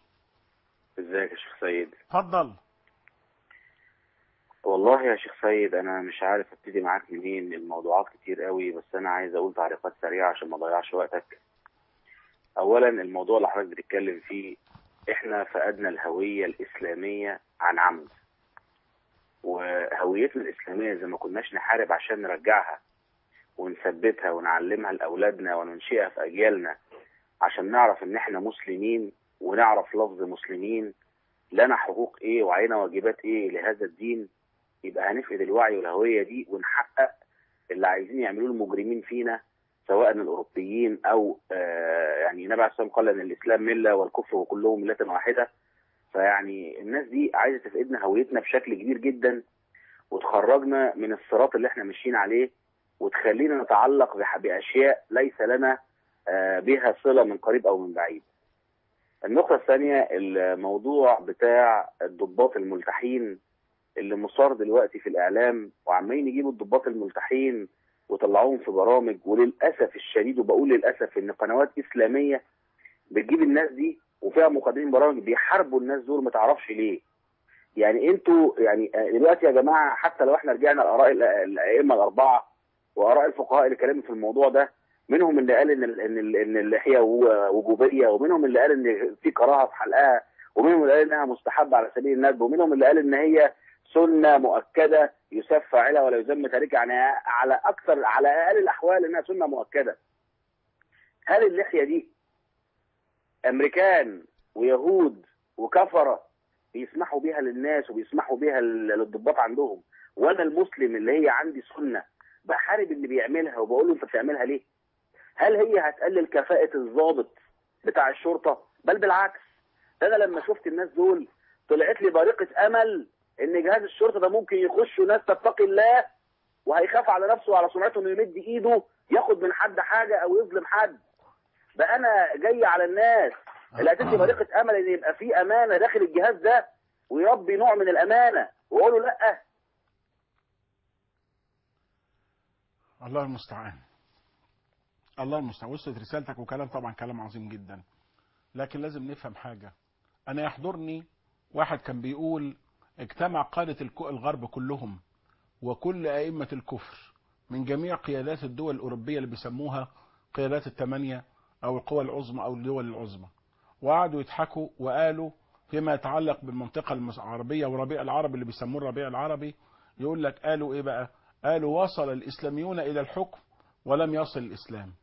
ازيك يا شيخ سيد اتفضل والله يا شيخ سيد انا مش عارف ابتدي معاك منين الموضوعات كتير قوي بس انا عايز اقول تعليقات سريعه عشان ما اضيعش وقتك اولا الموضوع اللي حضرتك بتتكلم فيه احنا فقدنا الهويه الاسلاميه عن عمد وهويتنا الإسلامية إذا ما كناش نحارب عشان نرجعها ونثبتها ونعلمها لأولادنا وننشئها في أجيالنا عشان نعرف إن إحنا مسلمين ونعرف لفظ مسلمين لنا حقوق إيه وعلينا واجبات إيه لهذا الدين يبقى هنفقد الوعي والهوية دي ونحقق اللي عايزين يعملوه المجرمين فينا سواء الأوروبيين أو آه يعني النبي عليه الصلاة والسلام قال إن الإسلام ملة والكفر كلهم ملة واحدة فيعني الناس دي عايزة تفقدنا هويتنا بشكل كبير جدا وتخرجنا من الصراط اللي احنا ماشيين عليه وتخلينا نتعلق بح- بأشياء ليس لنا آه، بها صلة من قريب أو من بعيد النقطة الثانية الموضوع بتاع الضباط الملتحين اللي مصار دلوقتي في الإعلام وعمالين يجيبوا الضباط الملتحين وطلعوهم في برامج وللأسف الشديد وبقول للأسف إن قنوات إسلامية بتجيب الناس دي وفيها مقدمين برامج بيحاربوا الناس دول ما تعرفش ليه يعني انتوا يعني آه، دلوقتي يا جماعه حتى لو احنا رجعنا لاراء الأ- الائمه الاربعه واراء الفقهاء اللي اتكلموا في الموضوع ده منهم اللي قال ان ال- ان ال- ان اللحيه و- وجوبيه ومنهم اللي قال ان في كراهه في حلقها ومنهم اللي قال انها مستحبه على سبيل الندب ومنهم اللي قال ان هي سنه مؤكده يسف فاعلها ولا يذم تاركها يعني على اكثر على اقل الاحوال انها سنه مؤكده هل اللحيه دي امريكان ويهود وكفره بيسمحوا بيها للناس وبيسمحوا بيها لل- للضباط عندهم وانا المسلم اللي هي عندي سنه بحارب اللي بيعملها وبقول له انت بتعملها ليه؟ هل هي هتقلل كفاءه الضابط بتاع الشرطه؟ بل بالعكس ده انا لما شفت الناس دول طلعت لي بارقه امل ان جهاز الشرطه ده ممكن يخشوا ناس تتقي الله وهيخاف على نفسه وعلى سمعته انه يمد ايده ياخد من حد حاجه او يظلم حد بقى انا جاي على الناس اللي هتدي بارقه امل ان يبقى في امانه داخل الجهاز ده ويربي نوع من الامانه واقول له لا الله المستعان الله المستعان وصلت رسالتك وكلام طبعا كلام عظيم جدا لكن لازم نفهم حاجة أنا يحضرني واحد كان بيقول اجتمع قادة الك- الغرب كلهم وكل أئمة الكفر من جميع قيادات الدول الأوروبية اللي بيسموها قيادات الثمانية أو القوى العظمى أو الدول العظمى وقعدوا يضحكوا وقالوا فيما يتعلق بالمنطقة المس- العربية وربيع العربي اللي بيسموه الربيع العربي يقول لك قالوا إيه بقى قالوا وصل الإسلاميون إلى الحكم ولم يصل الإسلام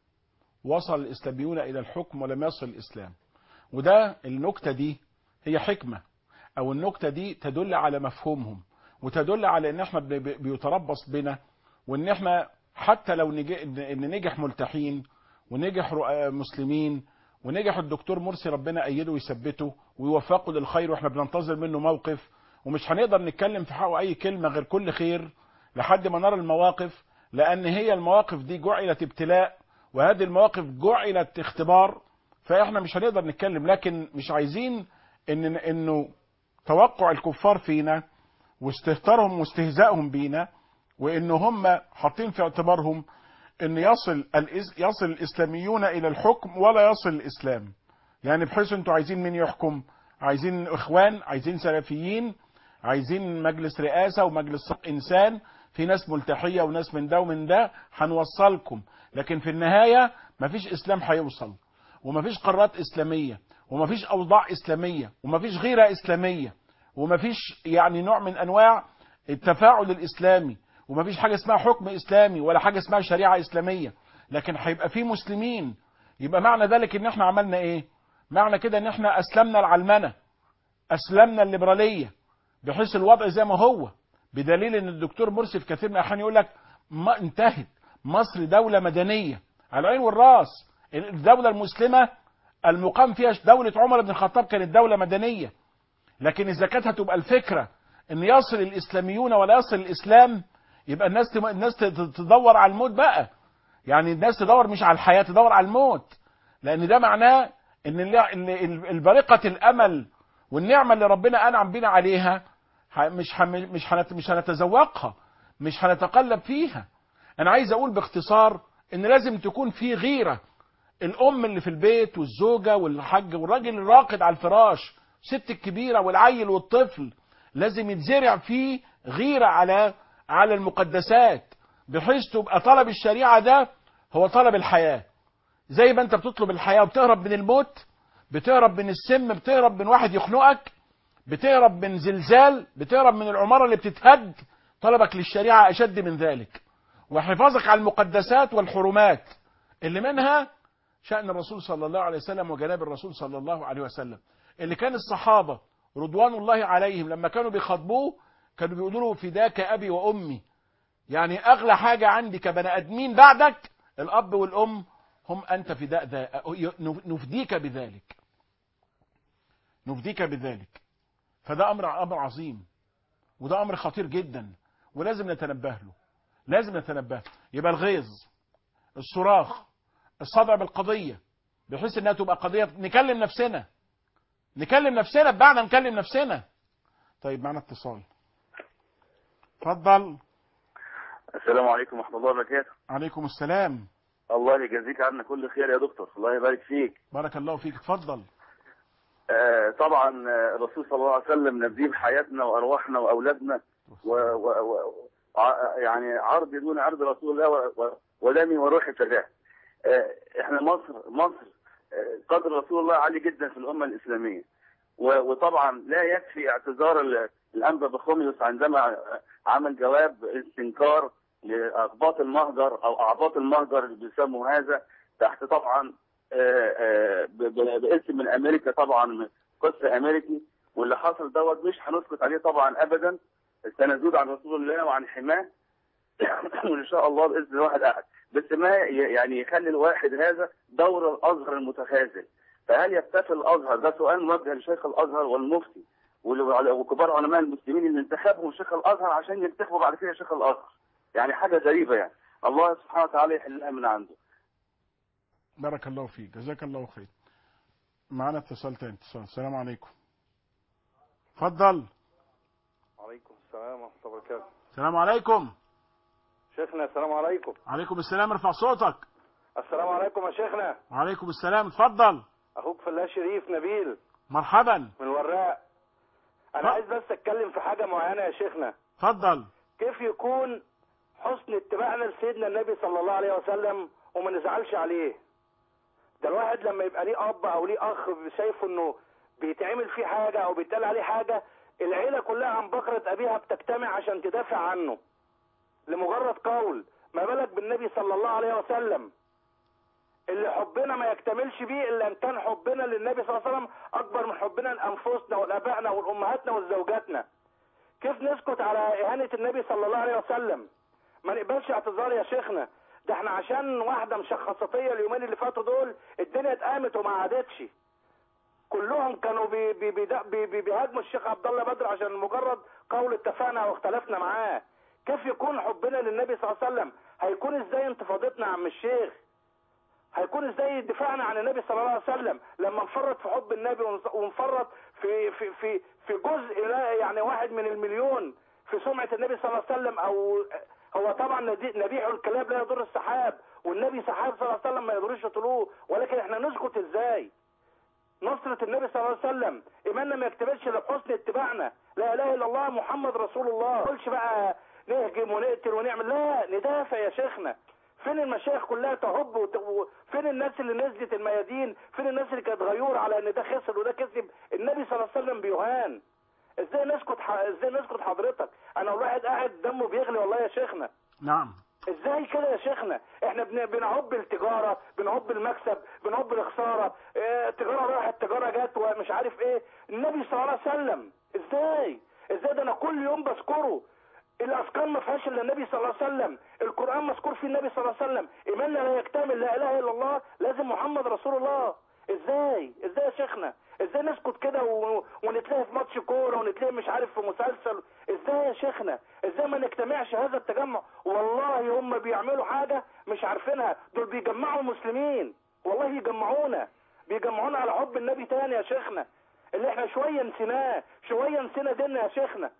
وصل الإسلاميون إلى الحكم ولم يصل الإسلام وده النكتة دي هي حكمة أو النكتة دي تدل على مفهومهم وتدل على إن إحنا بن- بيتربص بنا وإن إحنا حتى لو نجي إن نجح ملتحين ونجح رؤ- مسلمين ونجح الدكتور مرسي ربنا أيده ويثبته ويوفقه للخير وإحنا بننتظر منه موقف ومش هنقدر نتكلم في حقه أي كلمة غير كل خير لحد ما نرى المواقف لأن هي المواقف دي جعلت ابتلاء وهذه المواقف جعلت اختبار فاحنا مش هنقدر نتكلم لكن مش عايزين ان انه توقع الكفار فينا واستهتارهم واستهزائهم بينا وان هم حاطين في اعتبارهم ان يصل الإس- يصل الاسلاميون الى الحكم ولا يصل الاسلام يعني بحيث انتوا عايزين مين يحكم عايزين اخوان عايزين سلفيين عايزين مجلس رئاسة ومجلس انسان في ناس ملتحية وناس من ده ومن ده هنوصلكم لكن في النهاية مفيش اسلام هيوصل ومفيش قارات اسلامية ومفيش اوضاع اسلامية ومفيش غيرة اسلامية ومفيش يعني نوع من انواع التفاعل الاسلامي ومفيش حاجة اسمها حكم اسلامي ولا حاجة اسمها شريعة اسلامية لكن هيبقى في مسلمين يبقى معنى ذلك ان احنا عملنا ايه معنى كده ان احنا اسلمنا العلمنة اسلمنا الليبرالية بحيث الوضع زي ما هو بدليل ان الدكتور مرسي في كثير من الاحيان يقول لك ما انتهت مصر دولة مدنية على العين والراس الدولة المسلمة المقام فيها دولة عمر بن الخطاب كانت دولة مدنية لكن إذا كانت هتبقى الفكرة إن يصل الإسلاميون ولا يصل الإسلام يبقى الناس تم... الناس ت- تدور على الموت بقى يعني الناس تدور مش على الحياة تدور على الموت لأن ده معناه إن ال- ال- ال- البرقة الأمل والنعمة اللي ربنا أنعم بنا عليها ح- مش ح- مش هنت- مش هنتذوقها مش هنتقلب فيها أنا عايز أقول باختصار إن لازم تكون في غيرة الام اللي في البيت والزوجه والحاج والراجل الراقد على الفراش الست الكبيره والعيل والطفل لازم يتزرع فيه غيره على على المقدسات بحيث تبقى طلب الشريعه ده هو طلب الحياه زي ما انت بتطلب الحياه وبتهرب من الموت بتهرب من السم بتهرب من واحد يخنقك بتهرب من زلزال بتهرب من العمارة اللي بتتهد طلبك للشريعة أشد من ذلك وحفاظك على المقدسات والحرمات اللي منها شأن الرسول صلى الله عليه وسلم وجناب الرسول صلى الله عليه وسلم اللي كان الصحابة رضوان الله عليهم لما كانوا بيخاطبوه كانوا بيقولوا له فداك أبي وأمي يعني أغلى حاجة عندي كبني آدمين بعدك الأب والأم هم أنت فداء ذا نفديك بذلك نفديك بذلك فده أمر أمر عظيم وده أمر خطير جدا ولازم نتنبه له لازم نتنبه يبقى الغيظ الصراخ الصدع بالقضية بحيث انها تبقى قضية نكلم نفسنا نكلم نفسنا بمعنى نكلم نفسنا طيب معنا اتصال اتفضل السلام عليكم ورحمه الله وبركاته عليكم السلام الله يجازيك عنا كل خير يا دكتور الله يبارك فيك بارك الله فيك اتفضل آه طبعا آه، الرسول صلى الله عليه وسلم نبيه بحياتنا وارواحنا واولادنا و و و ع- يعني عرض دون عرض رسول الله و- و- ودمي وروحي فداه آه، احنا مصر مصر آه، قدر رسول الله عالي جدا في الامه الاسلاميه و- وطبعا لا يكفي اعتذار ال- الانبا بخوميوس عندما عمل جواب استنكار لاقباط المهجر او اعباط المهجر اللي بيسموا هذا تحت طبعا آه، آه، ب- ب- باسم من امريكا طبعا قدس امريكي واللي حصل دوت مش هنسكت عليه طبعا ابدا التنازل عن رسول الله وعن حماه وان شاء الله باذن الواحد احد بس ما ي- يعني يخلي الواحد هذا دور الازهر المتخاذل فهل يكتفي الازهر ده سؤال موجه لشيخ الازهر والمفتي وال- وكبار علماء المسلمين اللي انتخبهم شيخ الازهر عشان ينتخبوا بعد كده شيخ الازهر يعني حاجه غريبه يعني الله سبحانه وتعالى يحلها من عنده بارك الله فيك جزاك الله خير معنا اتصال تاني اتصال السلام عليكم اتفضل وعليكم السلام ورحمة الله وبركاته السلام عليكم شيخنا السلام عليكم عليكم السلام ارفع صوتك السلام عليكم يا شيخنا وعليكم السلام اتفضل أخوك فلاح شريف نبيل مرحبا من الوراق أنا ها؟ عايز بس أتكلم في حاجة معينة يا شيخنا اتفضل كيف يكون حسن اتباعنا لسيدنا النبي صلى الله عليه وسلم وما نزعلش عليه ده الواحد لما يبقى ليه أب أو ليه أخ شايفه إنه بيتعمل فيه حاجة أو بيتقال عليه حاجة العيلة كلها عن بكرة أبيها بتجتمع عشان تدافع عنه لمجرد قول ما بالك بالنبي صلى الله عليه وسلم اللي حبنا ما يكتملش بيه الا ان كان حبنا للنبي صلى الله عليه وسلم اكبر من حبنا لانفسنا ولابائنا ولامهاتنا ولزوجاتنا كيف نسكت على اهانه النبي صلى الله عليه وسلم ما نقبلش اعتذار يا شيخنا ده احنا عشان واحده مشخصاتيه اليومين اللي فاتوا دول الدنيا اتقامت وما عادتش كلهم كانوا بي بي بي بي بي بيهاجموا الشيخ عبد الله بدر عشان مجرد قول اتفقنا واختلفنا معاه كيف يكون حبنا للنبي صلى الله عليه وسلم هيكون ازاي انتفاضتنا يا عم الشيخ هيكون ازاي دفاعنا عن النبي صلى الله عليه وسلم لما نفرط في حب النبي ونز- ونفرط في في في في جزء لا يعني واحد من المليون في سمعة النبي صلى الله عليه وسلم او هو طبعا ندي- نبيع الكلاب لا يضر السحاب والنبي سحاب صلى الله عليه وسلم ما يضرش طلوع ولكن احنا نسكت ازاي نصرة النبي صلى الله عليه وسلم ايماننا ما يكتملش الا بحسن اتباعنا لا اله الا الله محمد رسول الله ما نقولش بقى نهجم ونقتل ونعمل لا ندافع يا شيخنا فين المشايخ كلها تهب وت- وفين الناس اللي نزلت الميادين فين الناس اللي كانت غيور على ان ده خسر وده كسب النبي صلى الله عليه وسلم بيهان ازاي نسكت ح... ازاي نسكت حضرتك انا الواحد قاعد دمه بيغلي والله يا شيخنا نعم ازاي كده يا شيخنا احنا بن- بنعب التجاره بنعب المكسب بنعب الخساره اه تجاره راحت تجاره جت ومش عارف ايه النبي صلى الله عليه وسلم ازاي ازاي ده انا كل يوم بذكره الاذكار ما فيهاش الا النبي صلى الله عليه وسلم القران مذكور فيه النبي صلى الله عليه وسلم ايماننا لا يكتمل لا اله الا الله لازم محمد رسول الله ازاي ازاي يا شيخنا ازاي نسكت كده و... ونتلاقي في ماتش كوره ونتلاقي مش عارف في مسلسل ازاي يا شيخنا ازاي ما نجتمعش هذا التجمع والله هم بيعملوا حاجه مش عارفينها دول بيجمعوا المسلمين والله يجمعونا بيجمعونا على حب النبي تاني يا شيخنا اللي احنا شويه نسيناه شويه نسينا ديننا يا شيخنا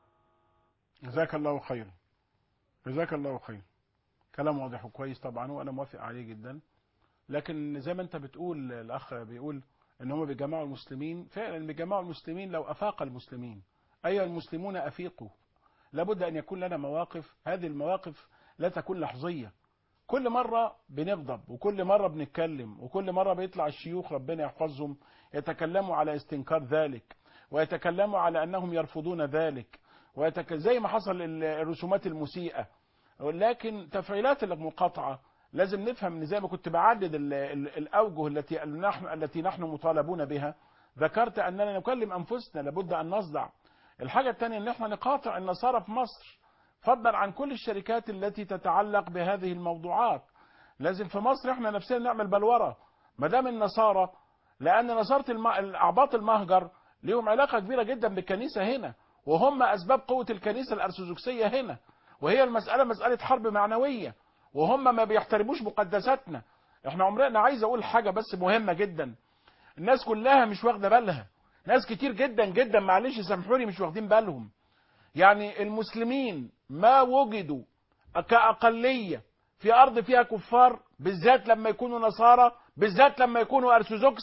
جزاك الله خير جزاك الله خير كلام واضح وكويس طبعا وانا موافق عليه جدا لكن زي ما انت بتقول الاخ بيقول ان هم بيجمعوا المسلمين فعلا بيجمعوا المسلمين لو افاق المسلمين ايها المسلمون افيقوا لابد ان يكون لنا مواقف هذه المواقف لا تكون لحظيه كل مرة بنغضب وكل مرة بنتكلم وكل مرة بيطلع الشيوخ ربنا يحفظهم يتكلموا على استنكار ذلك ويتكلموا على أنهم يرفضون ذلك ويتك... زي ما حصل ال- الرسومات المسيئة ولكن تفعيلات المقاطعة لازم نفهم ان زي ما كنت بعدد ال- ال- الاوجه التي نحن التي نحن مطالبون بها ذكرت اننا نكلم انفسنا لابد ان نصدع الحاجه الثانيه ان احنا نقاطع النصارى في مصر فضلا عن كل الشركات التي تتعلق بهذه الموضوعات لازم في مصر احنا نفسنا نعمل بلوره ما دام النصارى لان نصارى الم... الاعباط المهجر لهم علاقه كبيره جدا بالكنيسه هنا وهم اسباب قوه الكنيسه الارثوذكسيه هنا وهي المساله مساله حرب معنويه وهم ما بيحترموش مقدساتنا احنا عمرنا عايز اقول حاجه بس مهمه جدا الناس كلها مش واخده بالها ناس كتير جدا جدا معلش سامحوني مش واخدين بالهم يعني المسلمين ما وجدوا كأقلية في أرض فيها كفار بالذات لما يكونوا نصارى بالذات لما يكونوا أرثوذكس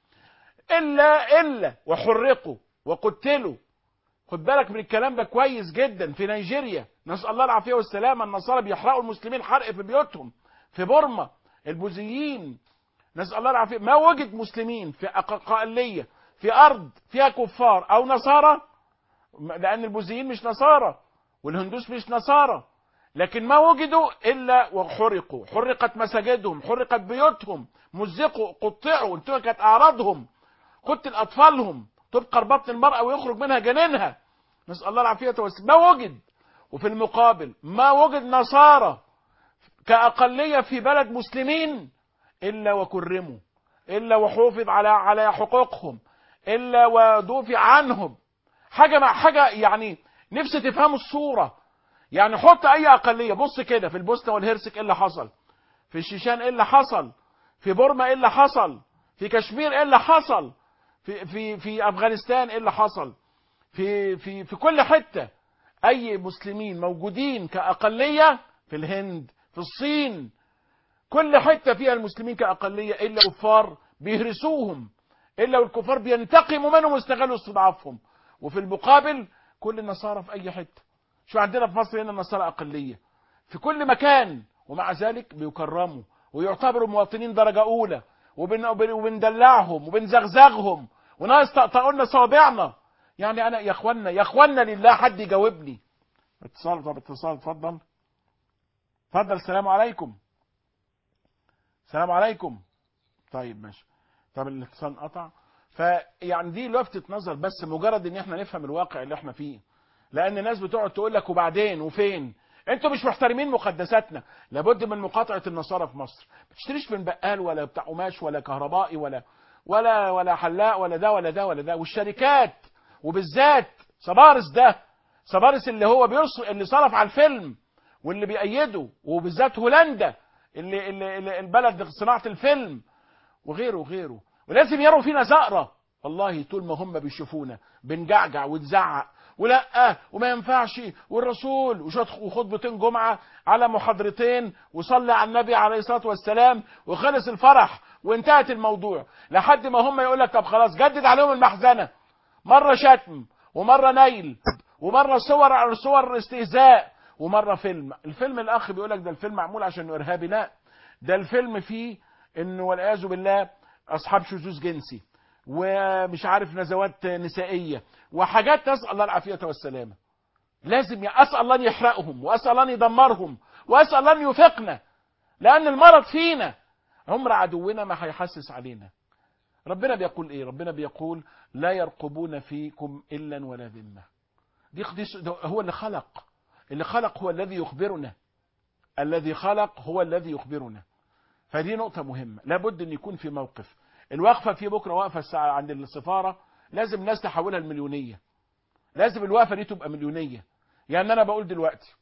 إلا إلا وحرقوا وقتلوا خد بالك من الكلام ده كويس جدا في نيجيريا نسأل الله العافية والسلامة النصارى بيحرقوا المسلمين حرق في بيوتهم في بورما البوذيين نسأل الله العافية ما وجد مسلمين في أقلية في أرض فيها كفار أو نصارى لأن البوذيين مش نصارى والهندوس مش نصارى لكن ما وجدوا إلا وحرقوا حرقت مساجدهم حرقت بيوتهم مزقوا قطعوا انتهكت أعراضهم قتل أطفالهم تبقى بطن المرأة ويخرج منها جنينها نسأل الله العافية والسلامة ما وجد وفي المقابل ما وجد نصارى كأقلية في بلد مسلمين إلا وكرموا إلا وحوفظ على على حقوقهم إلا ودوفع عنهم حاجة مع حاجة يعني نفسي تفهموا الصورة يعني حط أي أقلية بص كده في البوسنة والهرسك إيه اللي حصل في الشيشان إيه اللي حصل في بورما إيه اللي حصل في كشمير إيه اللي حصل في في في أفغانستان إيه اللي حصل في في في كل حتة أي مسلمين موجودين كأقلية في الهند في الصين كل حتة فيها المسلمين كأقلية إلا كفار بيهرسوهم إلا والكفار بينتقموا منهم ويستغلوا استضعافهم وفي المقابل كل النصارى في أي حتة شو عندنا في مصر هنا النصارى أقلية في كل مكان ومع ذلك بيكرموا ويعتبروا مواطنين درجة أولى وبن وبندلعهم وبنزغزغهم وناس تقطعوا لنا صوابعنا يعني أنا يا إخوانا يا إخوانا لله حد يجاوبني اتصال طب اتصال اتفضل اتفضل السلام عليكم السلام عليكم طيب ماشي طب الاتصال قطع فيعني دي لفتة نظر بس مجرد ان احنا نفهم الواقع اللي احنا فيه لان الناس بتقعد تقول لك وبعدين وفين انتوا مش محترمين مقدساتنا لابد من مقاطعة النصارى في مصر ما تشتريش من بقال ولا بتاع قماش ولا كهربائي ولا ولا ولا حلاق ولا ده ولا ده ولا ده والشركات وبالذات صبارس ده صبارس اللي هو بيصرف اللي صرف على الفيلم واللي بيأيده وبالذات هولندا اللي, اللي, اللي البلد صناعة الفيلم وغيره وغيره ولازم يروا فينا زقرة والله طول ما هم بيشوفونا بنجعجع ونزعق ولا وما ينفعش والرسول وخطبتين جمعة على محاضرتين وصلى على النبي عليه الصلاة والسلام وخلص الفرح وانتهت الموضوع لحد ما هم يقول لك طب خلاص جدد عليهم المحزنة مرة شتم ومرة نيل ومرة صور على صور استهزاء ومرة فيلم الفيلم الأخ بيقول لك ده الفيلم معمول عشان إرهابي لا ده الفيلم فيه إنه والعياذ بالله أصحاب شذوذ جنسي ومش عارف نزوات نسائية وحاجات نسأل الله العافية والسلامة لازم أسأل الله أن يحرقهم وأسأل الله أن يدمرهم وأسأل الله أن يفقنا لأن المرض فينا عمر عدونا ما هيحسس علينا ربنا بيقول ايه ربنا بيقول لا يرقبون فيكم الا ولا ذمه دي هو اللي خلق اللي خلق هو الذي يخبرنا الذي خلق هو الذي يخبرنا فدي نقطة مهمة لابد ان يكون في موقف الوقفة في بكرة واقفة الساعة عند السفارة لازم الناس تحولها المليونية لازم الوقفة دي تبقى مليونية يعني انا بقول دلوقتي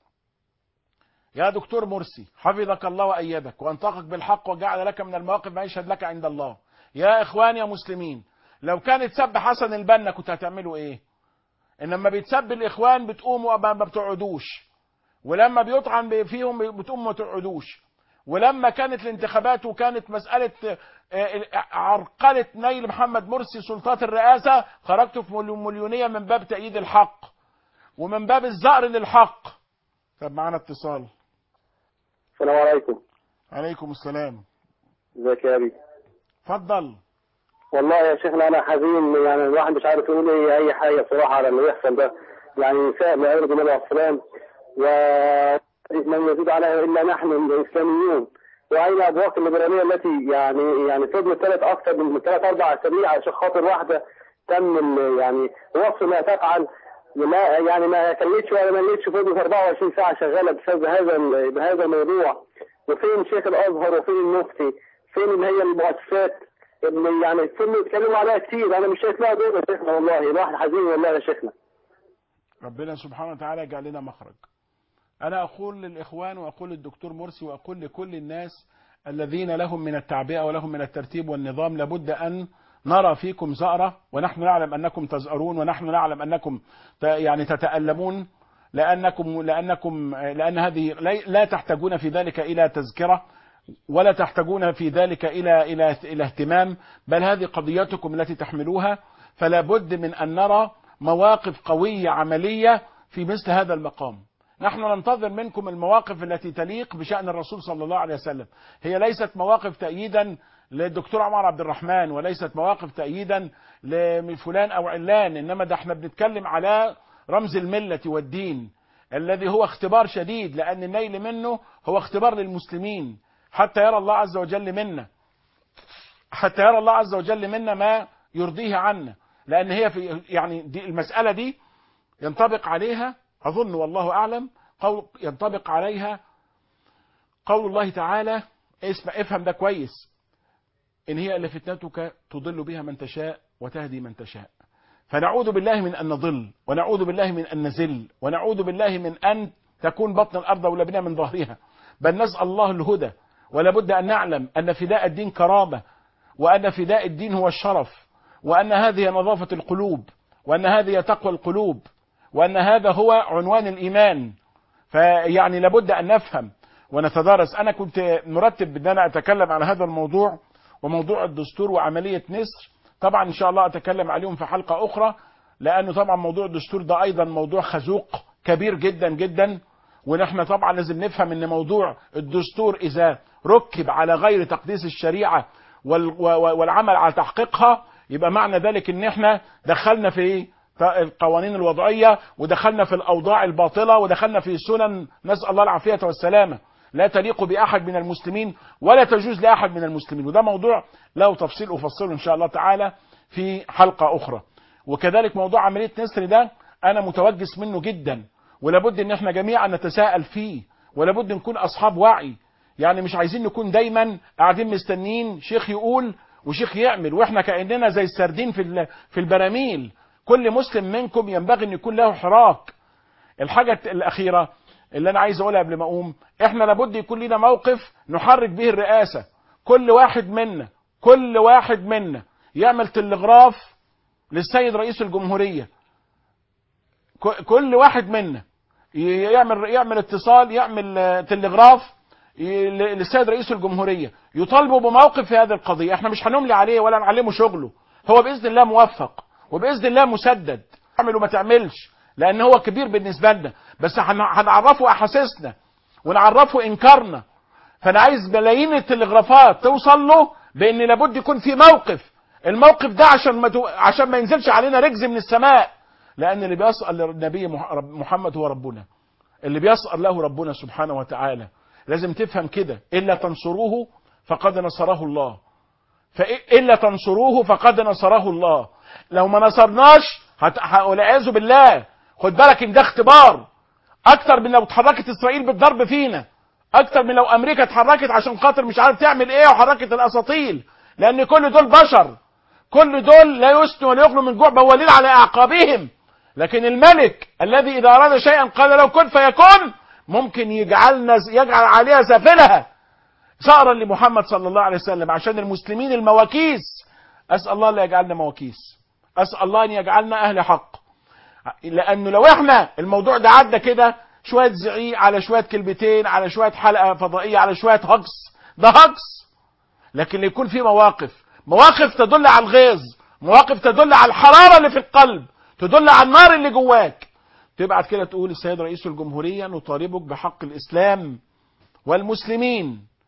يا دكتور مرسي حفظك الله وأيدك وأنطقك بالحق وجعل لك من المواقف ما يشهد لك عند الله يا إخواني يا مسلمين لو كانت سب حسن البنا كنت هتعملوا إيه إنما بيتسب الإخوان بتقوموا ما بتقعدوش ولما بيطعن فيهم بتقوموا ما تقعدوش ولما كانت الانتخابات وكانت مسألة عرقلة نيل محمد مرسي سلطات الرئاسة خرجت في مليونية من باب تأييد الحق ومن باب الزأر للحق طب معانا اتصال السلام عليكم عليكم السلام ازيك يا ابي اتفضل والله يا شيخنا انا حزين يعني الواحد مش عارف يقول ايه اي حاجه بصراحه على اللي يحصل ده يعني نساء لا يرضي النبي عليه السلام ومن يزيد عليها الا نحن الاسلاميون واين ابواق الليبراليه التي يعني يعني فضلت ثلاث اكثر من ثلاث اربع اسابيع عشان خاطر واحده تم ال- يعني وصف ما تفعل ما يعني ما كلتش ولا ملتش فضلت 24 ساعه شغاله بسبب هذا ال- بهذا الموضوع وفين شيخ الازهر وفين المفتي فين اللي هي المؤسسات اللي يعني فين يتكلموا عليها كتير انا مش شايف لها دور يا شيخنا والله الواحد حزين والله يا شيخنا ربنا سبحانه وتعالى يجعل لنا مخرج أنا أقول للإخوان وأقول للدكتور مرسي وأقول لكل الناس الذين لهم من التعبئة ولهم من الترتيب والنظام لابد أن نرى فيكم زأرة ونحن نعلم أنكم تزأرون ونحن نعلم أنكم ت- يعني تتألمون لأنكم لأنكم لأن هذه لا- لا تحتاجون في ذلك إلى تذكرة ولا تحتاجون في ذلك إلى إلى إلى اهتمام بل هذه قضيتكم التي تحملوها فلا بد من أن نرى مواقف قوية عملية في مثل هذا المقام نحن ننتظر منكم المواقف التي تليق بشأن الرسول صلى الله عليه وسلم هي ليست مواقف تأييدا للدكتور عمر عبد الرحمن وليست مواقف تأييدا لفلان أو علان إنما ده احنا بنتكلم على رمز الملة والدين الذي هو اختبار شديد لأن النيل منه هو اختبار للمسلمين حتى يرى الله عز وجل منا حتى يرى الله عز وجل منا ما يرضيه عنا لأن هي في يعني دي المسألة دي ينطبق عليها أظن والله أعلم قول ينطبق عليها قول الله تعالى اسمع افهم ده كويس إن هي إلا فتنتك تضل بها من تشاء وتهدي من تشاء فنعوذ بالله من أن نضل ونعوذ بالله من أن نزل ونعوذ بالله من أن تكون بطن الأرض أولى بنا من ظهرها بل نسأل الله الهدى ولا بد أن نعلم أن فداء الدين كرامة وأن فداء الدين هو الشرف وأن هذه نظافة القلوب وأن هذه تقوى القلوب وأن هذا هو عنوان الإيمان فيعني لابد أن نفهم ونتدارس أنا كنت مرتب أن أنا أتكلم عن هذا الموضوع وموضوع الدستور وعملية نسر طبعا إن شاء الله أتكلم عليهم في حلقة أخرى لأنه طبعا موضوع الدستور ده أيضا موضوع خزوق كبير جدا جدا ونحن طبعا لازم نفهم ان موضوع الدستور اذا ركب على غير تقديس الشريعه وال- و- والعمل على تحقيقها يبقى معنى ذلك ان احنا دخلنا في ط- القوانين الوضعيه ودخلنا في الاوضاع الباطله ودخلنا في سنن نسال الله العافيه والسلامه لا تليق باحد من المسلمين ولا تجوز لاحد من المسلمين وده موضوع له تفصيل افصله ان شاء الله تعالى في حلقه اخرى وكذلك موضوع عمليه نسر ده انا متوجس منه جدا ولابد ان احنا جميعا نتساءل فيه ولابد نكون اصحاب وعي يعني مش عايزين نكون دايما قاعدين مستنيين شيخ يقول وشيخ يعمل واحنا كاننا زي السردين في ال- في البراميل كل مسلم منكم ينبغي ان يكون له حراك الحاجه الاخيره اللي انا عايز اقولها قبل ما اقوم احنا لابد يكون لنا موقف نحرك به الرئاسه كل واحد منا كل واحد منا يعمل تلغراف للسيد رئيس الجمهوريه ك- كل واحد منا ي- يعمل يعمل اتصال يعمل آه، تلغراف ي- ل- للسيد رئيس الجمهوريه يطالبوا بموقف في هذه القضيه احنا مش هنملي عليه ولا نعلمه شغله هو باذن الله موفق وباذن الله مسدد اعمل وما تعملش لان هو كبير بالنسبه لنا بس هن- هنعرفه احاسيسنا ونعرفه انكارنا فانا عايز ملايين التلغرافات توصل له بان لابد يكون في موقف الموقف ده عشان ما تو... عشان ما ينزلش علينا رجز من السماء لان اللي بيسأل النبي مح- رب- محمد هو ربنا اللي بيسأل له ربنا سبحانه وتعالى لازم تفهم كده الا تنصروه فقد نصره الله فإلا تنصروه فقد نصره الله لو ما نصرناش هت... ه- والعياذ بالله خد بالك ان ده اختبار اكتر من لو اتحركت اسرائيل بالضرب فينا اكتر من لو امريكا اتحركت عشان خاطر مش عارف تعمل ايه وحركت الاساطيل لان كل دول بشر كل دول لا يسنوا ولا يغنوا من جوع بوالين على اعقابهم لكن الملك الذي اذا اراد شيئا قال له كن فيكون ممكن يجعلنا يجعل عليها سافلها ثأرا لمحمد صلى الله عليه وسلم عشان المسلمين المواكيس اسال الله لا يجعلنا مواكيس اسال الله ان يجعلنا اهل حق لانه لو احنا الموضوع ده عدى كده شويه زعيق على شويه كلمتين على شويه حلقه فضائيه على شويه هجص ده هجص لكن يكون في مواقف مواقف تدل على الغيظ مواقف تدل على الحراره اللي في القلب تدل على النار اللي جواك تبعت كده تقول السيد رئيس الجمهوريه نطالبك بحق الاسلام والمسلمين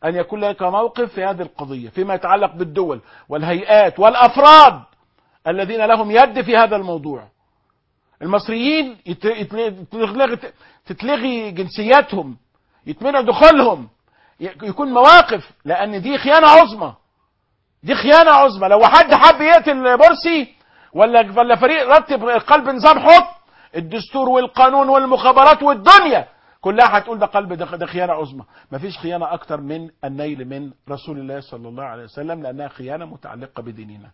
أن يكون لك موقف في هذه القضية فيما يتعلق بالدول والهيئات والأفراد الذين لهم يد في هذا الموضوع المصريين يت- يتل- تتلغي تتلغي جنسياتهم يتمنع دخولهم ي- يكون مواقف لأن دي خيانة عظمى دي خيانة عظمى لو حد حب يقتل مرسي ولا ولا فريق رتب قلب نظام حكم الدستور والقانون والمخابرات والدنيا كلها هتقول ده قلب ده ده خيانة عظمى مفيش خيانة أكتر من النيل من رسول الله صلى الله عليه وسلم لأنها خيانة متعلقة بديننا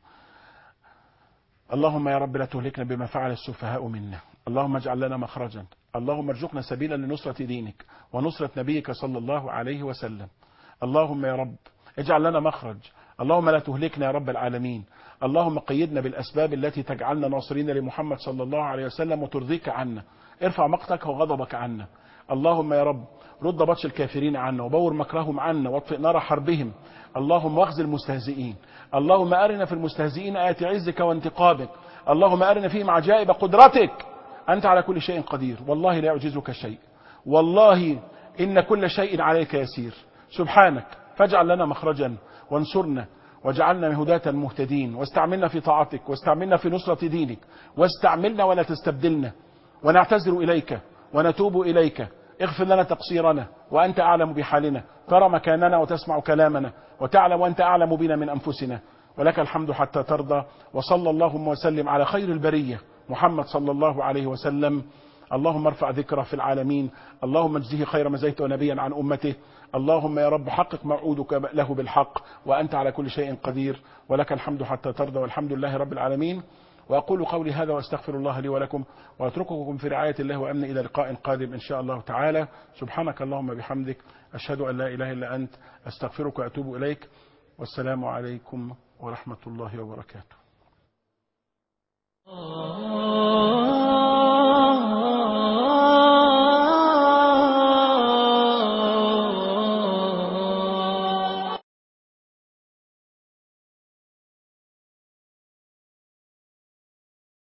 اللهم يا رب لا تهلكنا بما فعل السفهاء منا اللهم اجعل لنا مخرجا اللهم ارزقنا سبيلا لنصرة دينك ونصرة نبيك صلى الله عليه وسلم اللهم يا رب اجعل لنا مخرج اللهم لا تهلكنا يا رب العالمين اللهم قيدنا بالأسباب التي تجعلنا ناصرين لمحمد صلى الله عليه وسلم وترضيك عنا ارفع مقتك وغضبك عنا اللهم يا رب رد بطش الكافرين عنا وبور مكرهم عنا واطفئ نار حربهم اللهم واخزي المستهزئين اللهم أرنا في المستهزئين آيات عزك وانتقامك اللهم أرنا فيهم عجائب قدرتك أنت على كل شيء قدير والله لا يعجزك شيء والله إن كل شيء عليك يسير سبحانك فاجعل لنا مخرجا وانصرنا واجعلنا هداة مهتدين واستعملنا في طاعتك واستعملنا في نصرة دينك واستعملنا ولا تستبدلنا ونعتذر إليك ونتوب إليك اغفر لنا تقصيرنا وأنت أعلم بحالنا ترى مكاننا وتسمع كلامنا وتعلم وأنت أعلم بنا من أنفسنا ولك الحمد حتى ترضى وصلى اللهم وسلم على خير البرية محمد صلى الله عليه وسلم اللهم ارفع ذكره في العالمين اللهم اجزه خير ما زيت نبيا عن أمته اللهم يا رب حقق موعودك له بالحق وأنت على كل شيء قدير ولك الحمد حتى ترضى والحمد لله رب العالمين وأقول قولي هذا وأستغفر الله لي ولكم وأترككم في رعاية الله وأمن إلى لقاء قادم إن شاء الله تعالى سبحانك اللهم بحمدك أشهد أن لا إله إلا أنت أستغفرك وأتوب إليك والسلام عليكم ورحمة الله وبركاته